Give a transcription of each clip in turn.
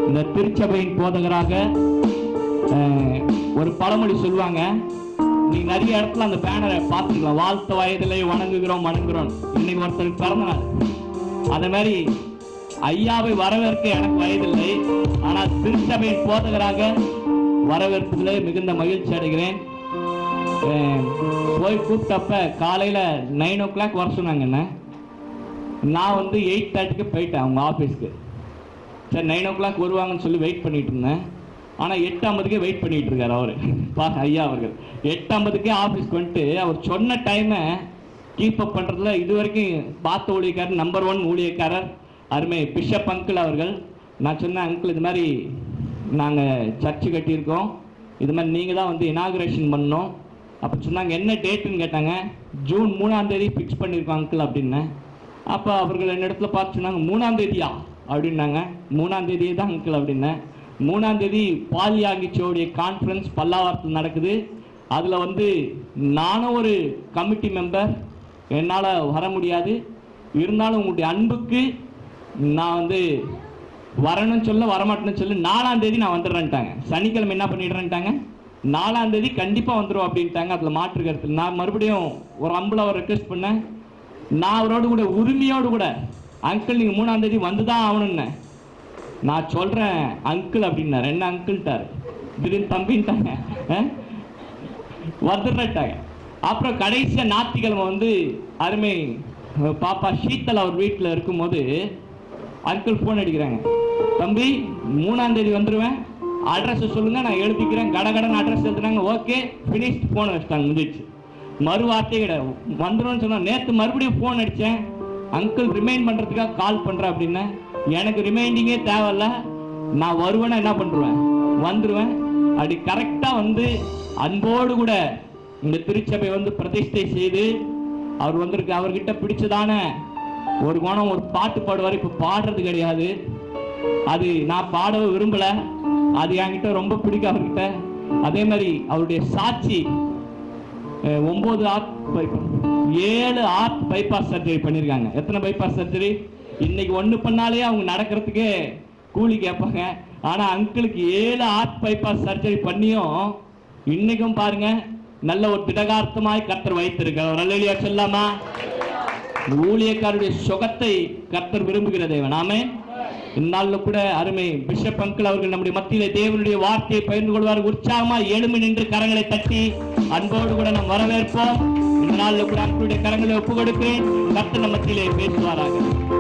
இந்த திருச்சபையின் போதகராக அஹ், ஒரு பழமொழி சொல்லுவாங்க நீங்க நிறைய இடத்துல அந்த பேனரை பார்த்துக்கலாம் வாழ்த்த வயதிலே வணங்குகிறோம் வணங்குகிறோம் இன்னைக்கு ஒருத்தருக்கு பிறந்த நாள் அதே மாதிரி ஐயாவை வரவேற்க எனக்கு வயதில்லை ஆனால் திருச்சபையின் போதகராக வரவேற்பதிலே மிகுந்த மகிழ்ச்சி அடைகிறேன் அஹ், போய் கூப்பிட்டப்ப காலையில் நைன் ஓ கிளாக் வர சொன்னாங்க என்ன நான் வந்து எயிட் தேர்ட்டிக்கு போயிட்டேன் அவங்க ஆஃபீஸ்க்கு சரி நைன் ஓ கிளாக் வருவாங்கன்னு சொல்லி வெயிட் பண்ணிட்டு இருந்தேன் ஆனால் எட்டு ஐம்பதுக்கே வெயிட் பண்ணிட்டு இருக்காரு அவர் பா ஐயா அவர்கள் எட்டு ஐம்பதுக்கே ஆஃபீஸ்க்கு வந்துட்டு அவர் சொன்ன டைமை கீப் அப் பண்ணுறதுல இது வரைக்கும் பார்த்த ஊழியக்காரர் நம்பர் ஒன் ஊழியக்காரர் அருமை பிஷப் அங்கிள் அவர்கள் நான் சொன்னேன் அங்கிள் இது மாதிரி நாங்கள் சர்ச்சு கட்டியிருக்கோம் இது மாதிரி நீங்கள் தான் வந்து இனாகுரேஷன் பண்ணோம் அப்போ சொன்னாங்க என்ன டேட்டுன்னு கேட்டாங்க ஜூன் மூணாம் தேதி ஃபிக்ஸ் பண்ணியிருக்கோம் அங்கிள் அப்படின்னேன் அப்போ அவர்கள் என்னிடத்துல பார்த்து சொன்னாங்க மூணாம் தேதியா அப்படின்னாங்க மூணாம் தேதியே தான் அங்கிள் அப்படின்னேன் மூணாம் தேதி பாலியாங்கிச்சோடைய கான்ஃபரன்ஸ் பல்லாவரத்தில் நடக்குது அதில் வந்து நானும் ஒரு கமிட்டி மெம்பர் என்னால் வர முடியாது இருந்தாலும் உங்களுடைய அன்புக்கு நான் வந்து வரணும்னு சொல்ல வரமாட்டேன்னு சொல்லி நாலாம் தேதி நான் வந்துடுறேன்ட்டாங்க சனிக்கிழமை என்ன பண்ணிடுறேன்ட்டாங்க நாலாம் தேதி கண்டிப்பாக வந்துடும் அப்படின்ட்டாங்க அதில் மாற்று கருத்து இல்லை. நான் மறுபடியும் ஒரு அம்புல அவர் ரெக்வெஸ்ட் பண்ணேன் நான் அவரோடு கூட உரிமையோடு கூட அங்கிள் நீங்கள் மூணாம் தேதி வந்து தான் ஆகணும்னு நான் சொல்கிறேன் அங்கிள் அப்படின்னாரு என்ன அங்கிள்ட்டாரு திடீர்னு தம்பின்ட்டாங்க ஆ? வந்துடுறேன்ட்டாங்க அப்புறம் கடைசியாக ஞாயிற்றுக்கிழமை வந்து அருமை அஹ், பாப்பா ஷீத்தல் அவர் வீட்டில் இருக்கும்போது அங்கிள் ஃபோன் அடிக்கிறாங்க தம்பி மூணாம் தேதி வந்துடுவேன் அட்ரஸ் சொல்லுங்க நான் எழுதிக்கிறேன் கடகடன் அட்ரஸ் எழுதுனாங்க ஓகே ஃபினிஷ்ட் ஃபோன் வச்சுட்டாங்க முடிஞ்சிச்சு மறு வார்த்தையே கிடையாது வந்துடும்னு சொன்னா நேற்று மறுபடியும் ஃபோன் அடித்தேன் அங்கிள் ரிமைண்ட் பண்ணுறதுக்காக கால் பண்ணுறேன் அப்படின்னேன் எனக்கு ரிமைண்டிங்கே தேவையில்ல நான் வருவேன்னா என்ன பண்ணுருவேன் வந்துடுவேன் அப்படி கரெக்டாக வந்து அன்போடு கூட இந்த திருச்சபை வந்து பிரதிஷ்டை செய்து அவர் வந்திருக்கு அவர்கிட்ட பிடிச்சதான ஒரு குணம் ஒரு பாட்டு பாடுவார் இப்போ பாடுறது கிடையாது அது நான் பாடவே விரும்பல அது என்கிட்ட ரொம்ப பிடிக்கும் அவர்கிட்ட அதே மாதிரி அவருடைய சாட்சி அஹ், ஒன்பது ஆர்ட் பைபாஸ் ஏழு ஆர்ட் பைபாஸ் சர்ஜரி பண்ணியிருக்காங்க எத்தனை பைபாஸ் சர்ஜரி இன்னைக்கு ஒன்று பண்ணாலே அவங்க நடக்கிறதுக்கே கூலி கேட்பாங்க ஆனால் அங்கிளுக்கு ஏழு ஆர்ட் பைபாஸ் சர்ஜரி பண்ணியும் இன்னைக்கும் பாருங்க நல்ல ஒரு திடகார்த்தமாய் கர்த்தர் வைத்திருக்கிறார் நல்ல சொல்லாமா ஊழியக்காரருடைய சுகத்தை கர்த்தர் விரும்புகிற தேவன் ஆமே இந்நாளில் கூட அருமை பிஷப் அங்கிள் அவர்கள் நம்முடைய மத்தியிலே தேவனுடைய வார்த்தையை பகிர்ந்து கொள்வார் உற்சாகமா எழுமி நின்று கரங்களை தட்டி அன்போடு கூட நாம் வரவேற்போம் இந்த நாளில் கூட அங்களுடைய கரங்களை ஒப்பு கொடுக்கிறேன் கர்த்தர் நம்ம மத்தியிலே பேசுவாராக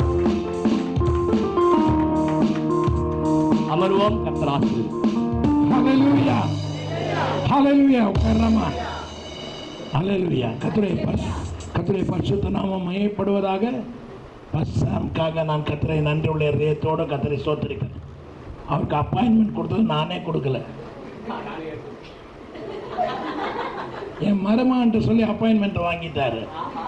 அமர்வோம் கர்த்தர் ஆசிரியர் ஹalleluya ஹalleluya உட்காரலாமா ஹalleluya கர்த்தருடைய பரிசு கர்த்தருடைய பரிசுத்த நாமம் மையப்படுவதாக பஸ்ஸாமுக்காக நான் கர்த்தரை நன்றி உள்ள இதயத்தோடு கர்த்தரை சோத்திருக்கிறேன் அவருக்கு அப்பாயின்மெண்ட் கொடுத்தது நானே கொடுக்கல என் மருமான்ட்டு சொல்லி அப்பாயின்மெண்ட் வாங்கிட்டாரு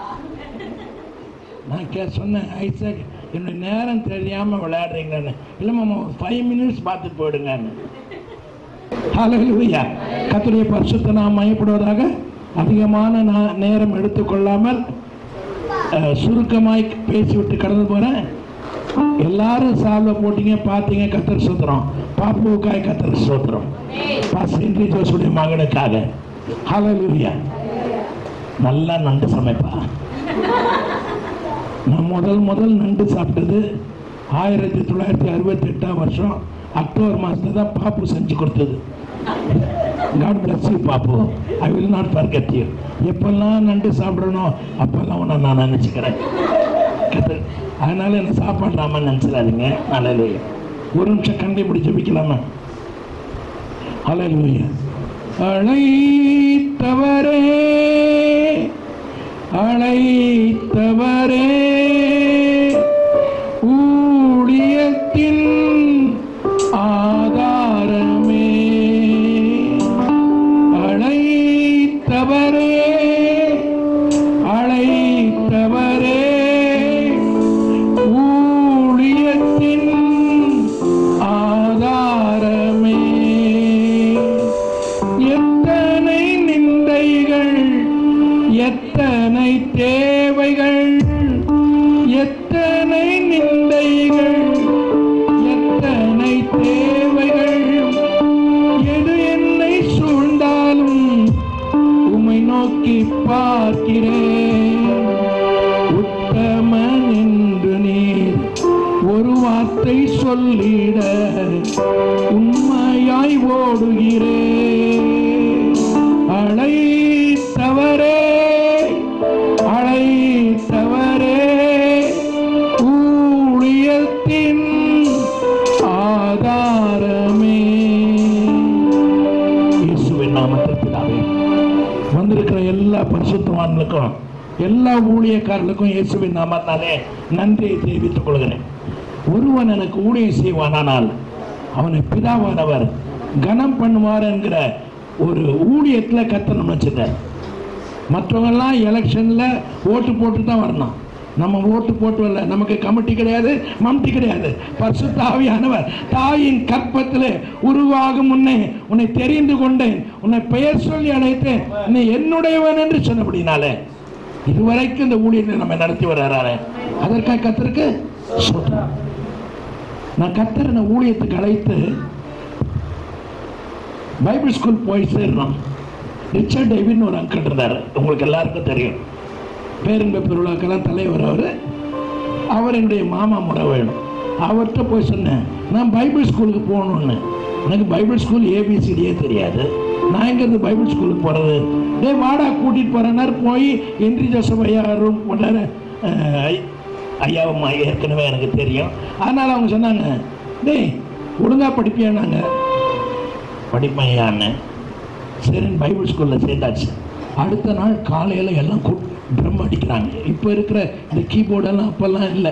நான் கே சொன்னேன் ஐசக் என்னுடைய நேரம் தெரியாமல் விளையாடுறீங்கன்னு இல்லை மாமா ஒரு ஃபைவ் மினிட்ஸ் பார்த்துட்டு போயிடுங்கன்னு ஹalleluya கர்த்தருடைய பரிசுத்த நாம் மையப்படுவதாக அதிகமான நா- நேரம் எடுத்துக்கொள்ளாமல் அஹ், சுருக்கமாய் பேசிவிட்டு கடந்து போகிறேன் எல்லாரும் சால்வை போட்டீங்க பார்த்தீங்க கத்தர் சுத்திரம் பாப்புவுக்காய் கத்தர் சுத்திரம் பாஸ் இன்றி ஜோசுடைய மகனுக்காக ஹalleluya நல்லா நண்டு சமைப்பா நான் முதல் முதல் நண்டு சாப்பிட்டது ஆயிரத்தி தொள்ளாயிரத்தி அறுபத்தி எட்டாம் வருஷம் அக்டோபர் மாதத்துல தான் பாப்பு செஞ்சு கொடுத்தது காட் bless you பாப்பு I will not forget you எப்பெல்லாம் நண்டு சாப்பிடணும் அப்பெல்லாம் உன்னை நான் நினச்சிக்கிறேன் கத்து அதனால என்ன சாப்பாடுறாம நினச்சிடாதீங்க நல்லது ஒரு நிமிஷம் கண்ணை பிடிச்சி வைக்கலாமா அலையிலுயா அழைத்தவரே அழைத்தவரே ஊழியத்தின் ஆதாரமே அழைத்தவரே அழைத்தவரே ஊழியத்தின் ஆதாரமே எத்தனை நிந்தைகள் எத்தனை தேவைகள் நோக்கி பார்க்கிறேன் உத்தமன் என்று நீர் ஒரு வார்த்தை சொல்லிட உண்மையாய் ஓடுகிறேன் அழைத்தவரே அழைத்தவரே ஊழியத்தின் ஆதாரமே இயேசுவின் நாமத்தில் பிதாவே வந்திருக்கிற எல்லா பரிசுத்தவான்களுக்கும் எல்லா ஊழியக்காரர்களுக்கும் இயேசுவின் நாமத்தாலே நன்றியை தெரிவித்துக் கொள்கிறேன் ஒருவன் எனக்கு ஊழியம் செய்வானானால் அவனை பிதாவானவர் கனம் பண்ணுவார் என்கிற ஒரு ஊழியத்தில் கத்தனம் வச்சிருக்கார் மற்றவங்கெல்லாம் எலெக்ஷனில் ஓட்டு போட்டு தான் வரணும் நம்ம ஓட்டு போட்டு வரல நமக்கு கமிட்டி கிடையாது மம்டி கிடையாது பரிசுத்த ஆவியானவர் தாயின் கற்பத்தில் உருவாகும் முன்னே உன்னை தெரிந்து கொண்டேன் உன்னை பெயர் சொல்லி அழைத்தேன் நீ என்னுடையவன் என்று சொன்னபடினாலே இதுவரைக்கும் இந்த ஊழியத்தை நம்ம நடத்தி வர்றாரு அதற்காக கத்திருக்கு ஸ்தோத்திரம். நான் கத்தர் நான் ஊழியத்துக்கு அழைத்து பைபிள் ஸ்கூல் போய் சேர்றோம் ரிச்சர்ட் டேவிட்னு ஒரு அங்கிள் இருந்தார் உங்களுக்கு எல்லாருக்கும் தெரியும் பேரின்ப பெருவிழாக்கெல்லாம் தலைவர் அவர் அவர் என்னுடைய மாமா முறை வேணும் அவர்கிட்ட போய் சொன்னேன் நான் பைபிள் ஸ்கூலுக்கு போகணுன்னு எனக்கு பைபிள் ஸ்கூல் ஏபிசிடியே தெரியாது நான் எங்கேருந்து பைபிள் ஸ்கூலுக்கு போகிறது டே வாடா கூட்டிகிட்டு போகிறேன்னார் போய் என்ரி ஜோசப் ஐயா ரூம் கொண்டாரு ஐயாவும் ஏற்கனவே எனக்கு தெரியும் அதனால் அவங்க சொன்னாங்க டேய் ஒழுங்காக படிப்பியானாங்க படிப்பையான்னு சரின்னு பைபிள் ஸ்கூலில் சேர்ந்தாச்சு அடுத்த நாள் காலையில் எல்லாம் கூ ட்ரம் அடிக்கிறாங்க இப்போ இருக்கிற இந்த கீபோர்டெல்லாம் அப்போல்லாம் இல்லை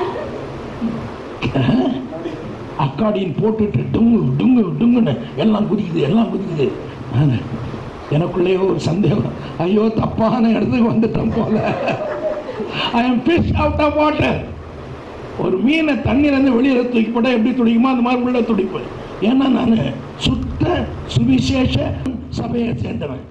அக்காடியின் போட்டுட்டு டுங்கு டுங்கு டுங்குன்னு எல்லாம் குதிக்குது எல்லாம் குதிக்குது நானு, எனக்குள்ளேயே ஒரு சந்தேகம் ஐயோ தப்பான இடத்துக்கு வந்துட்டோம் போல I am fish out of water ஒரு மீனை தண்ணியிலேருந்து வெளியில தூக்கி போட்டால் எப்படி துடிக்குமோ அந்த மாதிரி உள்ள துடிப்பேன் ஏன்னா நான் சுத்த சுவிசேஷ சபையை சேர்ந்தவன்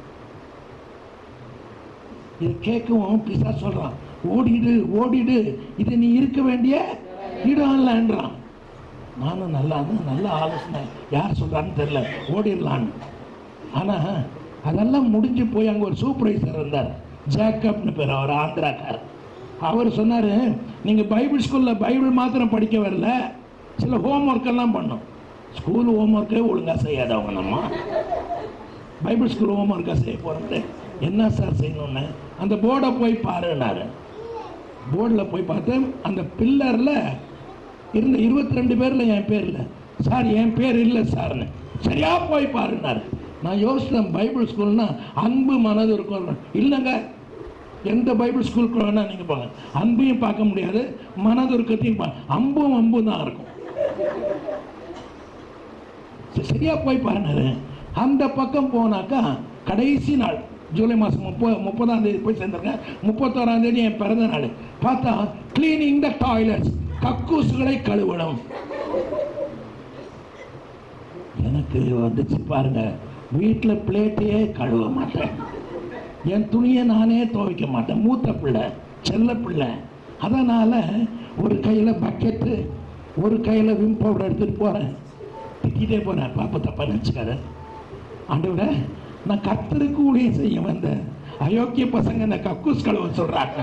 இது கேட்கவும் பிசா சொல்றான் ஓடிடு ஓடிடு இது நீ இருக்க வேண்டிய இடம் இல்லைன்றான் நானும் நல்லா நல்ல ஆலோசனை யார் சொல்றான்னு தெரியல ஓடிடலான்னு ஆனா அதெல்லாம் முடிஞ்சு போய் அங்கே ஒரு சூப்பர்வைசர் இருந்தார் ஜேக்கப்னு பேர் அவர் ஆந்திராக்கார் அவர் சொன்னார் நீங்கள் பைபிள் ஸ்கூலில் பைபிள் மாத்திரம் படிக்க வரல சில ஹோம் எல்லாம் பண்ணும் ஸ்கூல் ஹோம் ஒர்க்கே ஒழுங்காக செய்யாதவங்க நம்ம பைபிள் ஸ்கூல் ஹோம் ஒர்க்காக செய்ய போகிறது என்ன சார் செய்யணும்னு அந்த போர்டை போய் பாருன்னாரு போர்டில் போய் பார்த்து அந்த பில்லரில் இருந்த இருபத்தி ரெண்டு பேரில் என் பேர் இல்லை சார் என் பேர் இல்லை சார்னு சரியா போய் பாருன்னாரு நான் யோசித்தேன் பைபிள் ஸ்கூல்னா அன்பு மனது இருக்கும் இல்லைங்க எந்த பைபிள் ஸ்கூலுக்கு வேணால் நீங்கள் போங்க அன்பையும் பார்க்க முடியாது மனதுருக்கத்தையும் பா அம்பும் அம்பும் தான் இருக்கும் சரி, சரியா போய் பாருனாரு அந்த பக்கம் போனாக்கா கடைசி நாள் ஜூலை மாதம் முப்பது முப்பதாம் தேதி போய் சேர்ந்திருக்கேன் முப்பத்தோராம் தேதி என் பிறந்த நாள் பார்த்தா கிளீனிங் த டாய்லெட்ஸ் கக்கூசுகளை கழுவணும் எனக்கு வந்துச்சு பாருங்க வீட்டில் பிளேட்டையே கழுவ மாட்டேன் என் துணியை நானே துவைக்க மாட்டேன் மூத்த பிள்ளை செல்ல பிள்ளை அதனால் ஒரு கையில் பக்கெட்டு ஒரு கையில் விம் பவுடர் எடுத்துகிட்டு போகிறேன் திட்டிகிட்டே போகிறேன் பாப்பா தப்பா நினச்சிக்காத ஆண்டவர நான் கத்தருக்கு ஊழியம் செய்ய வந்தேன் அயோக்கிய பசங்க இந்த கக்கூஸ் கழுவ சொல்கிறாங்க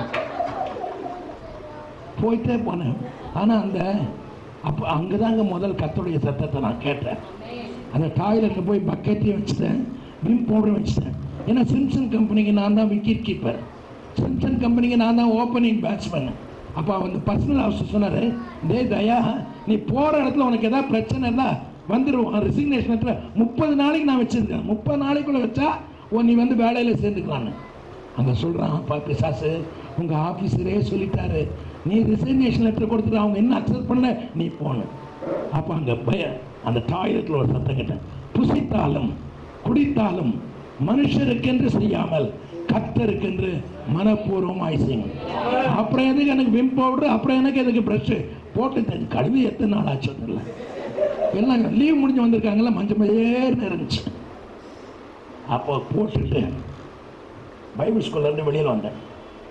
போயிட்டே போனேன் ஆனால் அந்த அப்போ அங்கே தாங்க முதல் கத்தருடைய சத்தத்தை நான் கேட்டேன் அந்த டாய்லெட்டில் போய் பக்கெட்டையும் வச்சுட்டேன் விம் பவுடரும் வச்சுட்டேன் ஏன்னா சிம்சன் கம்பெனிக்கு நான் தான் விக்கெட் கீப்பர் சிம்சன் கம்பெனிக்கு நான் தான் ஓப்பனிங் பேட்ஸ்மேன் அப்போ அந்த பர்சனல் ஆஃபீஸர் சொன்னார் டே தயா நீ போகிற இடத்துல உனக்கு ஏதாவது பிரச்சனை இருந்தால் வந்துடுவோம் ரிசிக்னேஷன் லெட்டர் முப்பது நாளைக்கு நான் வச்சுருக்கேன் முப்பது நாளைக்குள்ளே வச்சா ஓ நீ வந்து வேலையில் சேர்ந்துக்கலான்னு அங்கே சொல்கிறான் அப்பா பிசாசு உங்கள் ஆஃபீஸரே சொல்லிட்டாரு நீ ரிசைனேஷன் லெட்டர் கொடுத்துட்டு அவங்க என்ன அக்செப்ட் பண்ண நீ போன அப்போ அங்கே பய அந்த டாய்லெட்டில் ஒரு சத்தம் கேட்டேன் புசித்தாலும் குடித்தாலும் மனுஷருக்கென்று செய்யாமல் கத்தருக்கென்று மனப்பூர்வமாய் செய்யும் அப்புறம் எதுக்கு எனக்கு விம் பவுடர் அப்புறம் எனக்கு எதுக்கு ப்ரஷ்ஷு போட்டு தண்ணி கழுவி எத்தனை நாள் ஆச்சு தெரியல எல்லாம் லீவ் முடிஞ்சு வந்திருக்காங்கல்ல மஞ்சள் மஞ்சேர்னு இருந்துச்சு அப்போ போட்டுட்டு பைபிள் ஸ்கூல்ல இருந்து வெளியில் வந்தேன்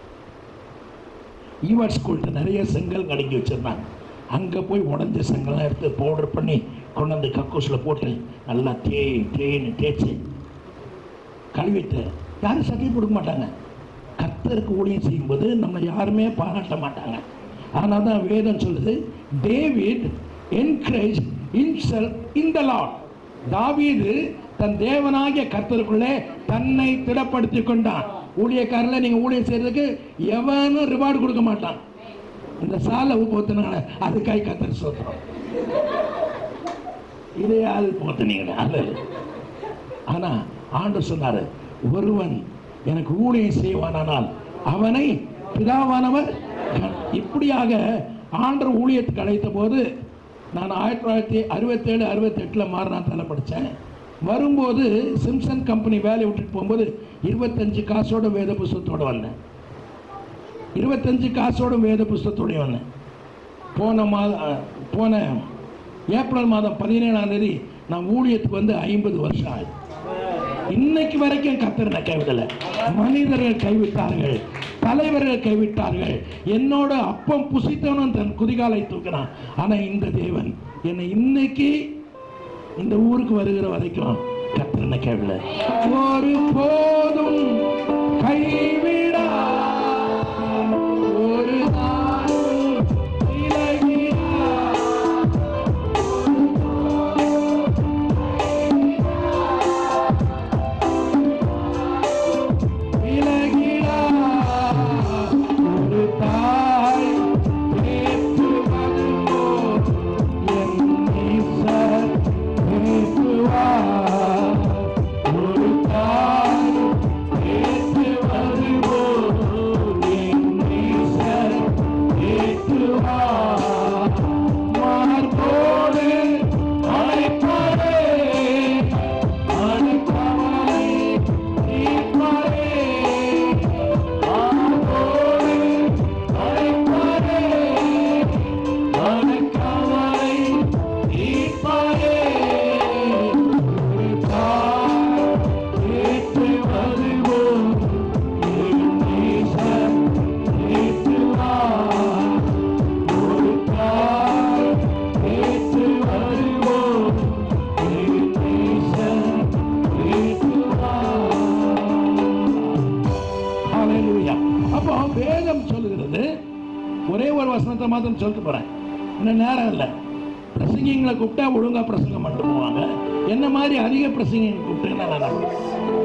ஈவாட் ஸ்கூல்கிட்ட நிறைய செங்கல் கடைக்கி வச்சிருந்தாங்க அங்கே போய் உடஞ்ச செங்கல்லாம் எடுத்து பவுடர் பண்ணி கொண்டு வந்து கக்கூஸில் போட்டு நல்லா தேய் தேய்னு தேய்ச்சி கழுவிட்டு யாரும் சர்டிஃபிகேட் கொடுக்க மாட்டாங்க கர்த்தருக்கு ஊழியம் செய்யும்போது நம்ம யாருமே பாராட்ட மாட்டாங்க ஆனால் தான் வேதம் சொல்லுது David encourage himself in the Lord தாவீது தன் தேவனாகிய கர்த்தருக்குள்ளே தன்னை திடப்படுத்தி கொண்டான் ஊழியக்காரில் நீங்கள் ஊழியம் செய்யறதுக்கு எவனும் ரிவார்டு கொடுக்க மாட்டான் இந்த சாலை போத்துனாங்க அதுக்காய் கத்தர் சொல்றோம் இதே ஆள் போத்துனீங்க அது ஆனா ஆண்டு சொன்னாரு ஒருவன் எனக்கு ஊழியம் செய்வானானால் அவனை பிதாவானவர் கண்- இப்படியாக ஆண்டர் ஊழியத்துக்கு அழைத்த போது நான் ஆயிரத்தி தொள்ளாயிரத்தி அறுபத்தேழு அறுபத்தெட்டில் மாறினாத்தால படித்தேன் வரும்போது சிம்சன் கம்பெனி வேலையை விட்டுட்டு போகும்போது இருபத்தஞ்சு காசோட வேத புஸ்தகத்தோட வந்தேன் இருபத்தஞ்சு காசோட வேத புஸ்தகத்தோடய வந்தேன் போன மாதம் போன ஏப்ரல் மாதம் பதினேழாம் தேதி நான் ஊழியத்துக்கு வந்து ஐம்பது வருஷம் ஆகுது இன்னைக்கு வரைக்கும் கத்தர் என்னை கைவிடல மனிதர்கள் கைவிட்டார்கள் தலைவர்கள் கைவிட்டார்கள் என்னோட அப்பம் புசித்தவனும் தன் குதிகாலை தூக்கினான் ஆனா இந்த தேவன் என்னை இன்னைக்கு இந்த ஊருக்கு வருகிற வரைக்கும் கத்தர் என்னை கைவிடல ஒரு போதும் கைவிடா ஒரு நாளும் விலகிடா விலகிடா ஒரு தாய் ஏற்றுவது போல் என் நேசர் ஏற்றுவார். ஒரு தாய் ஏற்றுவது போல் என் நேசர் ஏற்றுவார். மார்போடு அழைப்பாரே அழைப்பாரே தீர்ப்பாரே மார்போடு அழைப்பாரே அழைக்காமலை தீர்ப்பாரே ஒரு தாய் ஏற்று வருவோம் என் நேசர் ஏற்றுவார் ஒரு தாய் ஏற்று வருவோம் என் நேசர் ஏற்றுவார் ஹalleluya அப்போ வேதம் சொல்லுகிறது ஒரே ஒரு வசனத்தை மாத்திரம் சொல்லிட்டு போறேன் இன்னும் நேரம் இல்லை பிரசங்கிங்களை கூப்பிட்டா ஒழுங்கா பிரசங்கம் பண்ணிட்டு போவாங்க என்ன மாதிரி அதிக பிரசங்க கூப்பிட்டுன்னா நான் நம்புறேன்.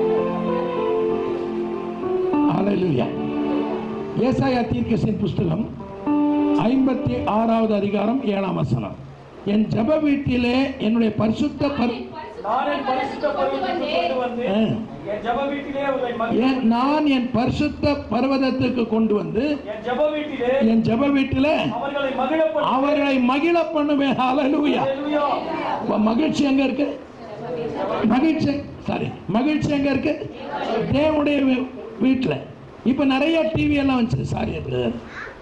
ஹalleluya ஏசாயா தீர்க்கசின் புஸ்தகம் ஐம்பத்தி ஆறாவது அதிகாரம் ஏழாம் வசனம் என் ஜெப வீட்டிலே என்னுடைய பரிசுத்த பரி நான் என் பரிசுத்த பர்வதத்துக்கு கொண்டு வந்து ஆ. என் ஜெப வீட்டிலே உங்களை மகி- என் நான் என் பரிசுத்த பர்வதத்துக்கு கொண்டு வந்து என் ஜெப வீட்டிலே என் ஜெப வீட்டில அவர்களை மகிழ பண்ணி- அவர்களை மகிழ பண்ணுவேன் ஹalleluya ஹalleluya. இப்ப மகிழ்ச்சி எங்க இருக்கு மகிழ்ச்சி சாரி மகிழ்ச்சி எங்க இருக்கு தேவனுடைய வீ- வீட்டுல இப்ப நிறைய டிவி எல்லாம் வந்துச்சு சாரி பிரதர்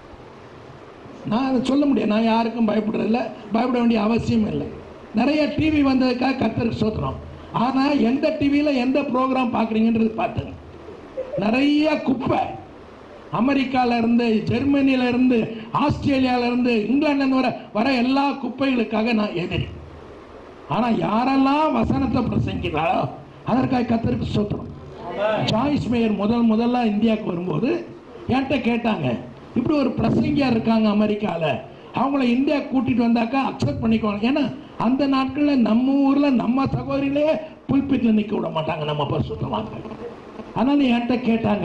நான் அதை சொல்ல முடியும் நான் யாருக்கும் பயப்படுறதில்ல பயப்பட வேண்டிய அவசியம் இல்லை நிறைய டிவி வந்ததுக்காக கத்தருக்கு சோத்துறோம் ஆனா எந்த டிவியில எந்த ப்ரோக்ராம் பார்க்குறீங்கன்றது பார்த்துங்க நிறைய குப்பை அமெரிக்கால இருந்து ஜெர்மனியில இருந்து ஆஸ்திரேலியால இருந்து இங்கிலாந்துல இருந்து வர வர எல்லா குப்பைகளுக்காக நான் எதிரி ஆனா யாரெல்லாம் வசனத்தை பிரசங்கிக்கிறாளோ அதற்காக கத்தருக்கு சோத்திரம் ஆமென். ஜாய்ஸ் மேயர் முதல் முதல்ல இந்தியாவுக்கு வரும்போது என்கிட்ட கேட்டாங்க இப்படி ஒரு பிரசங்கியார் இருக்காங்க அமெரிக்கால அவங்கள இந்தியா கூட்டிட்டு வந்தாக்கா அக்செப்ட் பண்ணிக்குவாங்க ஏன்னா அந்த நாட்கள்ல நம்ம ஊர்ல நம்ம சகோதரிகளே புல்பிட்டில் நிக்க விட மாட்டாங்க நம்ம பரிசுத்தமாக அதனால என்கிட்ட கேட்டாங்க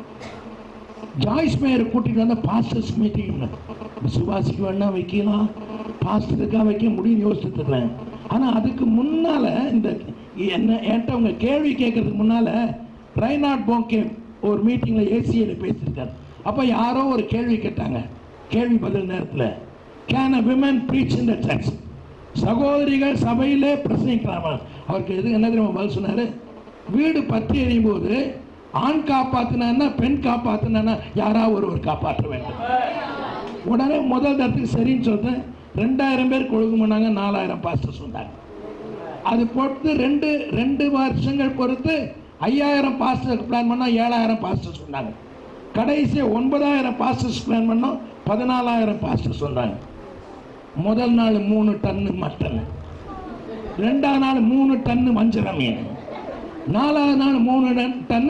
ஜாய்ஸ் மேயர் கூட்டிட்டு வந்த பாஸ்டர்ஸ் மீட்டிங் விசுவாசிக்கு வேணா வைக்கலாம் பாஸ்டருக்கா வைக்க முடியும் யோசிச்சுட்டு இருக்கிறேன் ஆனா அதுக்கு முன்னால இந்த என்ன என்கிட்ட அவங்க கேள்வி கேட்கறதுக்கு முன்னால ரைனாட் போங்கே ஒரு மீட்டிங்ல ஏசியில பேசியிருக்காரு அப்ப யாரோ ஒரு கேள்வி கேட்டாங்க கேள்வி பதில் நேரத்துல can a women preach in the church சகோதரிகள் சபையிலே பிரசங்கிக்கலாமா அவருக்கு எது என்ன தெரியுமா பதில் சொன்னாரு வீடு பற்றி எறியும் போது ஆண் காப்பாத்தினா பெண் காப்பாத்தினா யாராவது ஒருவர் காப்பாற்ற வேண்டும் உடனே முதல் தரத்துக்கு சரின்னு சொல்லிட்டேன் ரெண்டாயிரம் பேர் கொழுகு பண்ணாங்க நாலாயிரம் பாஸ்டர் சொன்னாங்க அது பொறுத்து ரெண்டு ரெண்டு வருஷங்கள் பொறுத்து ஐயாயிரம் பாஸ்டர் பிளான் பண்ணோம் ஏழாயிரம் பாஸ்டர் சொன்னாங்க கடைசி ஒன்பதாயிரம் பாஸ்டர்ஸ் பிளான் பண்ணோம் பதினாலாயிரம் பாஸ்டர் சொன்னாங்க முதல் நாள் மூணு டன்னு மட்டன் ரெண்டாவது நாள் மூணு டன்னு வஞ்சரம் மீன் நாலாவது நாள் மூணு டன்- டன்னு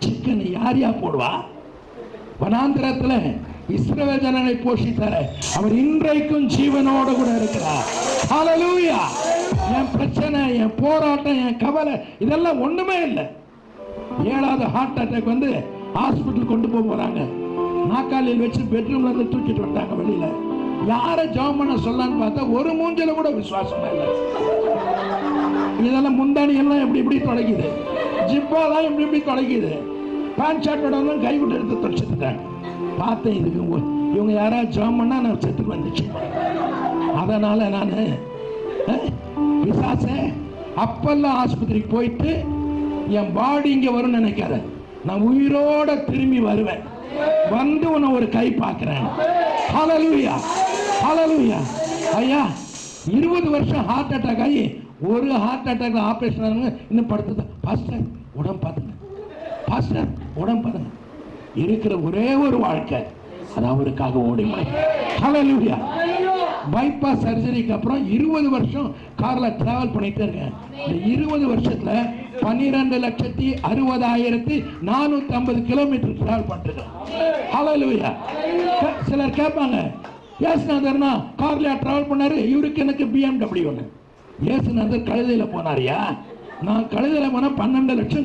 சிக்கன் யார் யா போடுவா வனாந்திரத்துல இஸ்ரவேல் ஜனங்களை போஷித்தார அவர் இன்றைக்கும் ஜீவனோடு கூட இருக்கிறார் ஹalleluya என் பிரச்சனை என் போராட்டம் என் கவலை இதெல்லாம் ஒண்ணுமே இல்லை ஏழாவது ஹார்ட் அட்டாக் வந்து ஹாஸ்பிட்டல் கொண்டு போக போறாங்க நாக்காலில் வச்சு பெட்ரூம்ல இருந்து தூக்கிட்டு வந்தாங்க வெளியில யாரை ஜாம் பண்ண சொல்லலான்னு பார்த்தா ஒரு மூஞ்சில கூட விசுவாசம் இல்லை இதெல்லாம் முந்தாணி எல்லாம் எப்படி இப்படி தொலைக்குது ஜிப்பாலாம் இப்படி இப்படி தொலைக்குது பேண்ட் ஷர்ட்டோட எல்லாம் கை விட்டு எடுத்து தொலைச்சிட்டாங்க பார்த்தேன் இதுக்கு உங்க- இவங்க யாராவது ஜாம் பண்ணா நான் செத்துக்கு வந்துச்சு அதனால நான் விசாச அப்பெல்லாம் ஆஸ்பத்திரிக்கு போயிட்டு என் பாடி இங்க வரும்னு நினைக்காத நான் உயிரோட திரும்பி வருவேன் வந்து உன்னை ஒரு கை பார்க்கிறேன் ஹalleluya ஹalleluya ஐயா இருபது வருஷம் ஹார்ட் அட்டாக் ஆகி ஒரு ஹார்ட் அட்டாக்ல ஆபரேஷன் ஆனவங்க இன்னும் படுத்தது பாஸ்டர் உடம்பு பார்த்துங்க பாஸ்டர் உடம்பு பார்த்துங்க இருக்கிற ஒரே ஒரு வாழ்க்கை அது அவருக்காக ஓடி ஹalleluya பைபாஸ் சர்ஜரிக்கு அப்புறம் இருபது வருஷம் கார்ல டிராவல் பண்ணிட்டே இருக்கேன் இந்த இருபது வருஷத்துல பன்னிரெண்டு லட்சத்தி அறுபதாயிரத்தி நானூத்தி ஐம்பது கிலோமீட்டர் டிராவல் பண்ணிருக்கேன் ஹalleluya கே- சிலர் கேட்பாங்க ஏசுநாதர்னா கார்ல டிராவல் பண்ணாரு இவருக்கு எனக்கு பிஎம்டபிள்யூ ஒன்று ஏசுநாதர் கழுதையில போனாரியா நான் கழுதையில போனா பன்னெண்டு லட்சம்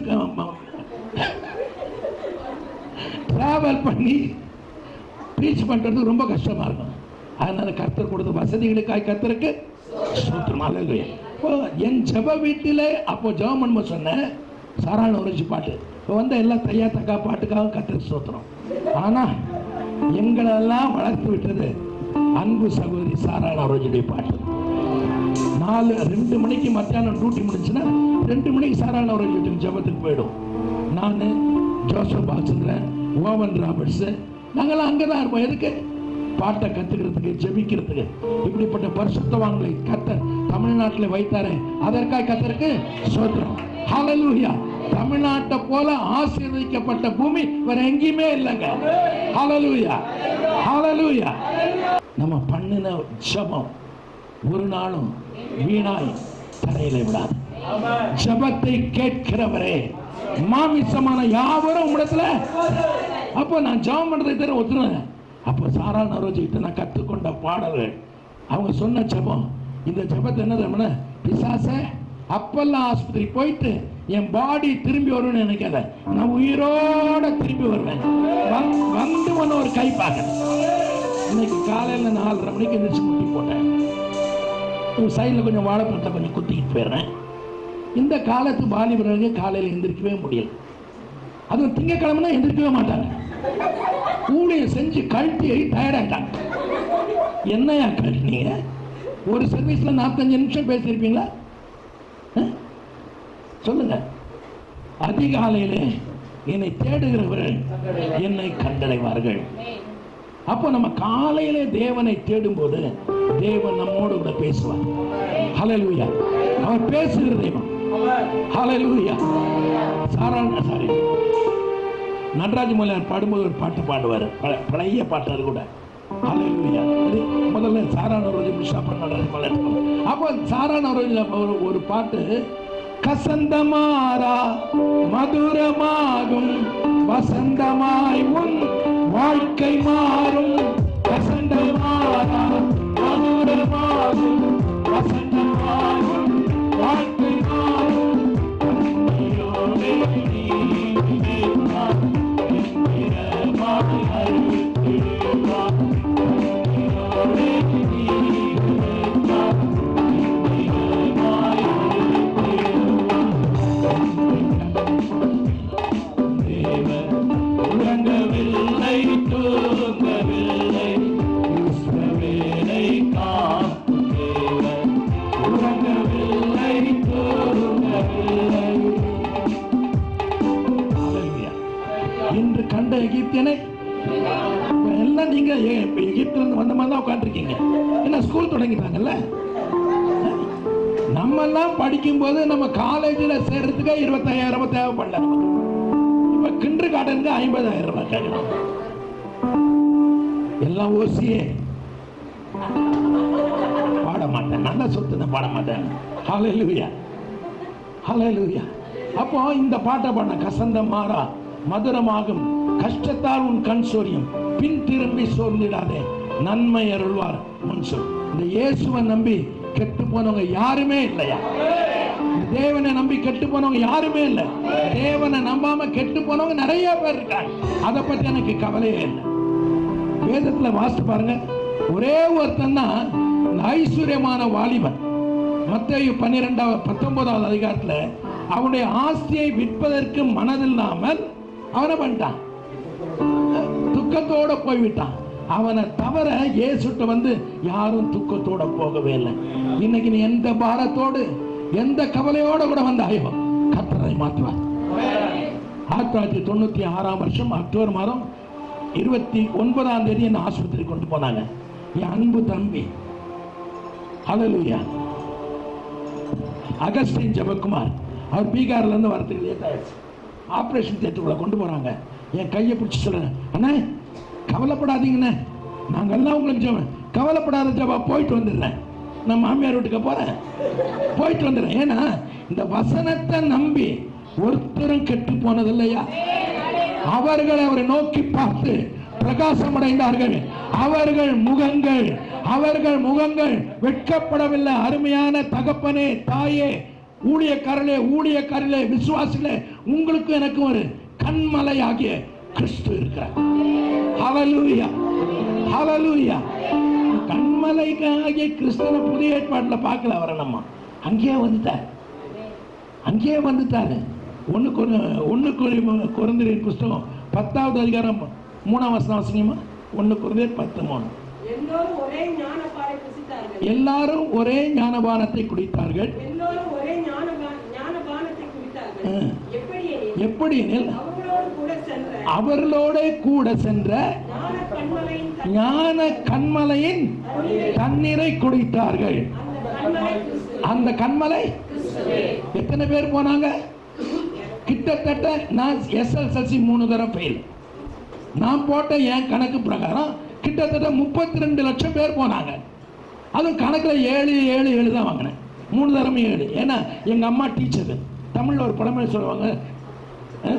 டிராவல் பண்ணி ப்ரீச் பண்றது ரொம்ப கஷ்டமா இருக்கும் அதனால கர்த்தர் கொடுத்த வசதிகளுக்காய் கர்த்தருக்கு ஸ்தோத்திரம் அல்லேலூயா இப்போ என் ஜெப வீட்டிலே அப்போ ஜெபம் பண்ண சொன்னேன் சாராயண உரைச்சி பாட்டு இப்போ வந்த எல்லா தையா தக்கா பாட்டுக்காக கர்த்தருக்கு ஸ்தோத்திரம் ஆனா எங்களெல்லாம் வளர்த்து விட்டது அன்பு சகோதரி சாராயண உரைச்சியுடைய பாட்டு நாலு ரெண்டு மணிக்கு மத்தியானம் டியூட்டி முடிஞ்சுன்னா ரெண்டு மணிக்கு சாராயண உரைச்சிட்டு ஜெபத்துக்கு போயிடும் நான் ஜோசப் பாலச்சந்திரன் ஓவன் ராபர்ட்ஸ் நாங்கெல்லாம் அங்கே தான் இருப்போம் எதுக்கு பாட்டை கத்துக்கிறதுக்கு ஜெபிக்கிறதுக்கு இப்படிப்பட்ட பரிசுத்தவான்களை கத்தர் தமிழ்நாட்டில் வைத்தாரே அதற்காக கத்தருக்கு சோத்திரம் ஹalleluya தமிழ்நாட்டை போல ஆசீர்வதிக்கப்பட்ட பூமி வேற எங்கேயுமே இல்லைங்க ஹalleluya ஹalleluya நம்ம பண்ணின ஜெபம் ஒரு நாளும் வீணாய் தரையில விடாது ஆமென் ஜெபத்தை கேட்கிறவரே மாமிசமான யாவரும் உம்மிடத்துல அப்போ நான் ஜெபம் பண்றதை தர ஒத்துறேன் அப்போ சாரா நரோஜிக்கிட்ட நான் கற்றுக்கொண்ட பாடல்கள் அவங்க சொன்ன ஜெபம் இந்த ஜெபத்தை என்ன தெரியுமா பிசாச அப்பெல்லாம் ஆஸ்பத்திரி போயிட்டு என் பாடி திரும்பி வரும்னு நினைக்காத நான் உயிரோட திரும்பி வருவேன் வந்து- வந்து உன்னை ஒரு கை பார்க்கறேன் இன்னைக்கு காலையில நாலரை மணிக்கு எந்திரிச்சு முட்டி போட்டேன் சைடில் கொஞ்சம் வாழைப்பழத்தை கொஞ்சம் குத்திக்கிட்டு போயிடுறேன் இந்த காலத்து வாலிபர்களுக்கு காலையில் எந்திரிக்கவே முடியல அதுவும் திங்கக்கிழமைனா எந்திரிக்கவே மாட்டாங்க ஊழியம் செஞ்சு கழட்டி டயர்டாயிட்டாங்க என்னையா கழட்டினீங்க ஒரு சர்வீஸ்ல நாற்பத்தஞ்சு நிமிஷம் பேசியிருப்பீங்களா அஹ்? சொல்லுங்க அதிகாலையிலே என்னை தேடுகிறவர்கள் என்னை கண்டடைவார்கள் அப்போ நம்ம காலையிலே தேவனை தேடும்போது தேவன் நம்மோடு கூட பேசுவார் ஹalleluya அவர் பேசுகிற தெய்வம் ஆமென் ஹalleluya சாரான சாரி நடராஜ மலையார் பாடும்போது ஒரு பாட்டு பாடுவார் பழ- பழைய பாட்டு அது கூட ஹalleluya அது முதல்ல சாரான ரோஜி பிஷாப் நடராஜ மலையார் அப்போ சாரான ரோஜில் ஒரு ஒரு பாட்டு கசந்தமாரா மதுரமாகும் வசந்தமாய் உன் வாழ்க்கை மாறும் கசந்தமாரா மதுரமாகும் வசந்தமாகும் வாழ்க்கை மாறும் கண்ணீரோடே நீ நினைத்தாய், என்கிறமாய் அறிவித்திடுவாய். கண்ணீரோடே நீ நினைத்தாய், என்கிறமாய் தேவன் உறங்கவில்லை தூங்கவில்லை இஸ்ரவேலை காக்கும் தேவன் உறங்கவில்லை தூங்கவில்லை ஹalleluya. இன்று கண்ட எகிப்தியனை இப்ப எல்லாம் நீங்க எ- எகிப்துல இருந்து வந்த மாதிரி தான் உட்காந்துருக்கீங்க ஏன்னா ஸ்கூல் தொடங்கிட்டாங்கல்ல நம்ம எல்லாம் படிக்கும்போது நம்ம காலேஜில் சேர்றதுக்கு இருபத்தாயிரம் ரூபாய் தேவைப்படல இப்ப கிண்டர் கார்டனுக்கு ஐம்பதாயிரம் ரூபாய் கேட்கணும் எல்லாம் ஓசியே பாட மாட்டேன் நல்லா சொத்து பாட மாட்டேன் ஹalleluya ஹalleluya அப்போ இந்த பாட்டை பாடின கசந்த மாறா மதுரமாகும் கஷ்டத்தால் உன் கண் சொரியும் பின் திரும்பி சோர்ந்திடாதே நன்மை அருள்வார் முன் சொல் இந்த இயேசுவை நம்பி கெட்டு போனவங்க யாருமே இல்லையா தேவனை நம்பி கெட்டு போனவங்க யாருமே இல்லை தேவனை நம்பாம கெட்டு போனவங்க நிறைய பேர் இருக்காங்க அதை பத்தி எனக்கு கவலையே இல்லை வேதத்துல வாசித்து பாருங்க ஒரே ஒருத்தன் தான் இந்த ஐஸ்வர்யமான வாலிபன் மத்தேயு பன்னிரெண்டாவது பத்தொன்பதாவது அதிகாரத்துல அவனுடைய ஆஸ்தியை விற்பதற்கு மனதில்லாமல் அவனை பண்ணிட்டான் துக்கத்தோட போய்விட்டான் அவனை தவிர இயேசுட்ட வந்து யாரும் துக்கத்தோட போகவே இல்லை இன்னைக்கு நீ எந்த பாரத்தோடு எந்த கவலையோட கூட வந்தாயோ கத்தரை மாற்றுவார் ஆயிரத்தி தொள்ளாயிரத்தி தொண்ணூத்தி ஆறாம் வருஷம் அக்டோபர் மாதம் இருபத்தி ஒன்பதாம் தேதி என்ன ஆஸ்பத்திரி கொண்டு போனாங்க என் அன்பு தம்பி ஹalleluya அகஸ்டின் ஜெபக்குமார் அவர் பீகார்ல இருந்து வரதுக்கு லேட் ஆயிடுச்சு ஆபரேஷன் தியேட்டருக்குள்ள கொண்டு போறாங்க என் கையை பிடிச்சி சொல்றேன் அண்ணே கவலைப்படாதீங்கண்ணே நாங்கெல்லாம் உங்களுக்கு ஜெபம் கவலைப்படாத ஜெபா போயிட்டு வந்துடுறேன் நான் மாமியார் வீட்டுக்கு போறேன் போயிட்டு வந்துடுறேன் ஏன்னா இந்த வசனத்தை நம்பி ஒருத்தரும் கெட்டு போனது இல்லையா அவர்கள் அவரை நோக்கி பார்த்து பிரகாசம் அடைந்தார்கள் அவர்கள் முகங்கள் அவர்கள் முகங்கள் வெட்கப்படவில்லை அருமையான தகப்பனே தாயே ஊழியக்காரர்களே ஊழியக்காரர்களே விசுவாசிகளே உங்களுக்கு எனக்கு ஒரு கண்மலை ஆகிய கிறிஸ்து இருக்கிறார் ஹalleluya ஹalleluya கண்மலைக்கு ஆகிய கிறிஸ்தவ புதிய ஏற்பாட்டில் பார்க்கல அவரை நம்ம அங்கேயே வந்துட்டார் அங்கேயே வந்துட்டாரு ஒன்று கொரு ஒன்று கொரி குறைந்தரின் புஸ்தகம் பத்தாவது அதிகாரம் மூணாம் வசனம் வசனியமா ஒன்று குறைந்தர் பத்து மூணு எல்லோரும் ஒரே ஞானப்பாலை புசித்தார்கள் எல்லாரும் ஒரே ஞானபானத்தை குடித்தார்கள் எல்லோரும் ஒரே ஞானபா- ஞானபானத்தை குடித்தார்கள் ம். எப்படி எனில், எப்படி எனில் அவர்களோடு கூட சென்ற அவர்களோட கூட சென்ற ஞான கண்மலையின் தன்- ஞான கண்மலையின் தண்ணீரை குடித்தார்கள் அந்த கண்மலை கிறிஸ்து. அந்த கண்மலை கிறிஸ்துவே. எத்தனை பேர் போனாங்க கிட்டத்தட்ட நான் எஸ்எல்எஸ்சி மூணு தடவை ஃபெயில் நான் போட்ட என் கணக்கு பிரகாரம் கிட்டத்தட்ட முப்பத்தி ரெண்டு லட்சம் பேர் போனாங்க அதுவும் கணக்கில் ஏழு ஏழு ஏழு தான் வாங்கினேன் மூணு தடவை ஏழு ஏன்னா எங்கள் அம்மா டீச்சர் தமிழில் ஒரு பழமொழி சொல்லுவாங்க அஹ்,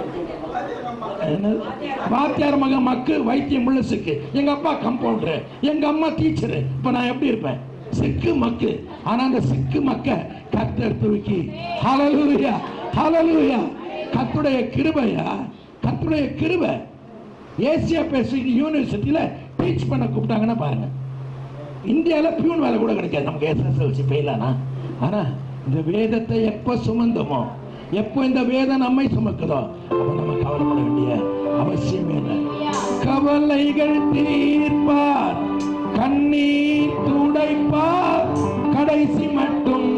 என்னது? வாத்தியார் மக மக்கு வைத்தியம் உள்ள சிக்கு எங்க அப்பா கம்பவுண்டர் எங்க அம்மா டீச்சர் இப்ப நான் எப்படி இருப்பேன் சிக்கு மக்கு ஆனா அந்த சிக்கு மக்க கத்தர் தூக்கி ஹalleluya ஹalleluya கத்துடைய கிருபையா கத்துடைய கிருபை ஏசியா பெசிபிக் யூனிவர்சிட்டியில டீச் பண்ண கூப்பிட்டாங்கன்னா பாருங்க இந்தியாவில் பியூன் வேலை கூட கிடைக்காது நமக்கு எஸ்எஸ்எல்சி ஃபெயிலானா ஆனால் இந்த வேதத்தை எப்போ சுமந்தோமோ எப்போ இந்த வேதம் நம்மை சுமக்குதோ அப்போ நம்ம கவலைப்பட வேண்டிய அவசியமே இல்லை கவலைகள் தீர்ப்பார் கண்ணீர் துடைப்பார் கடைசி மட்டும்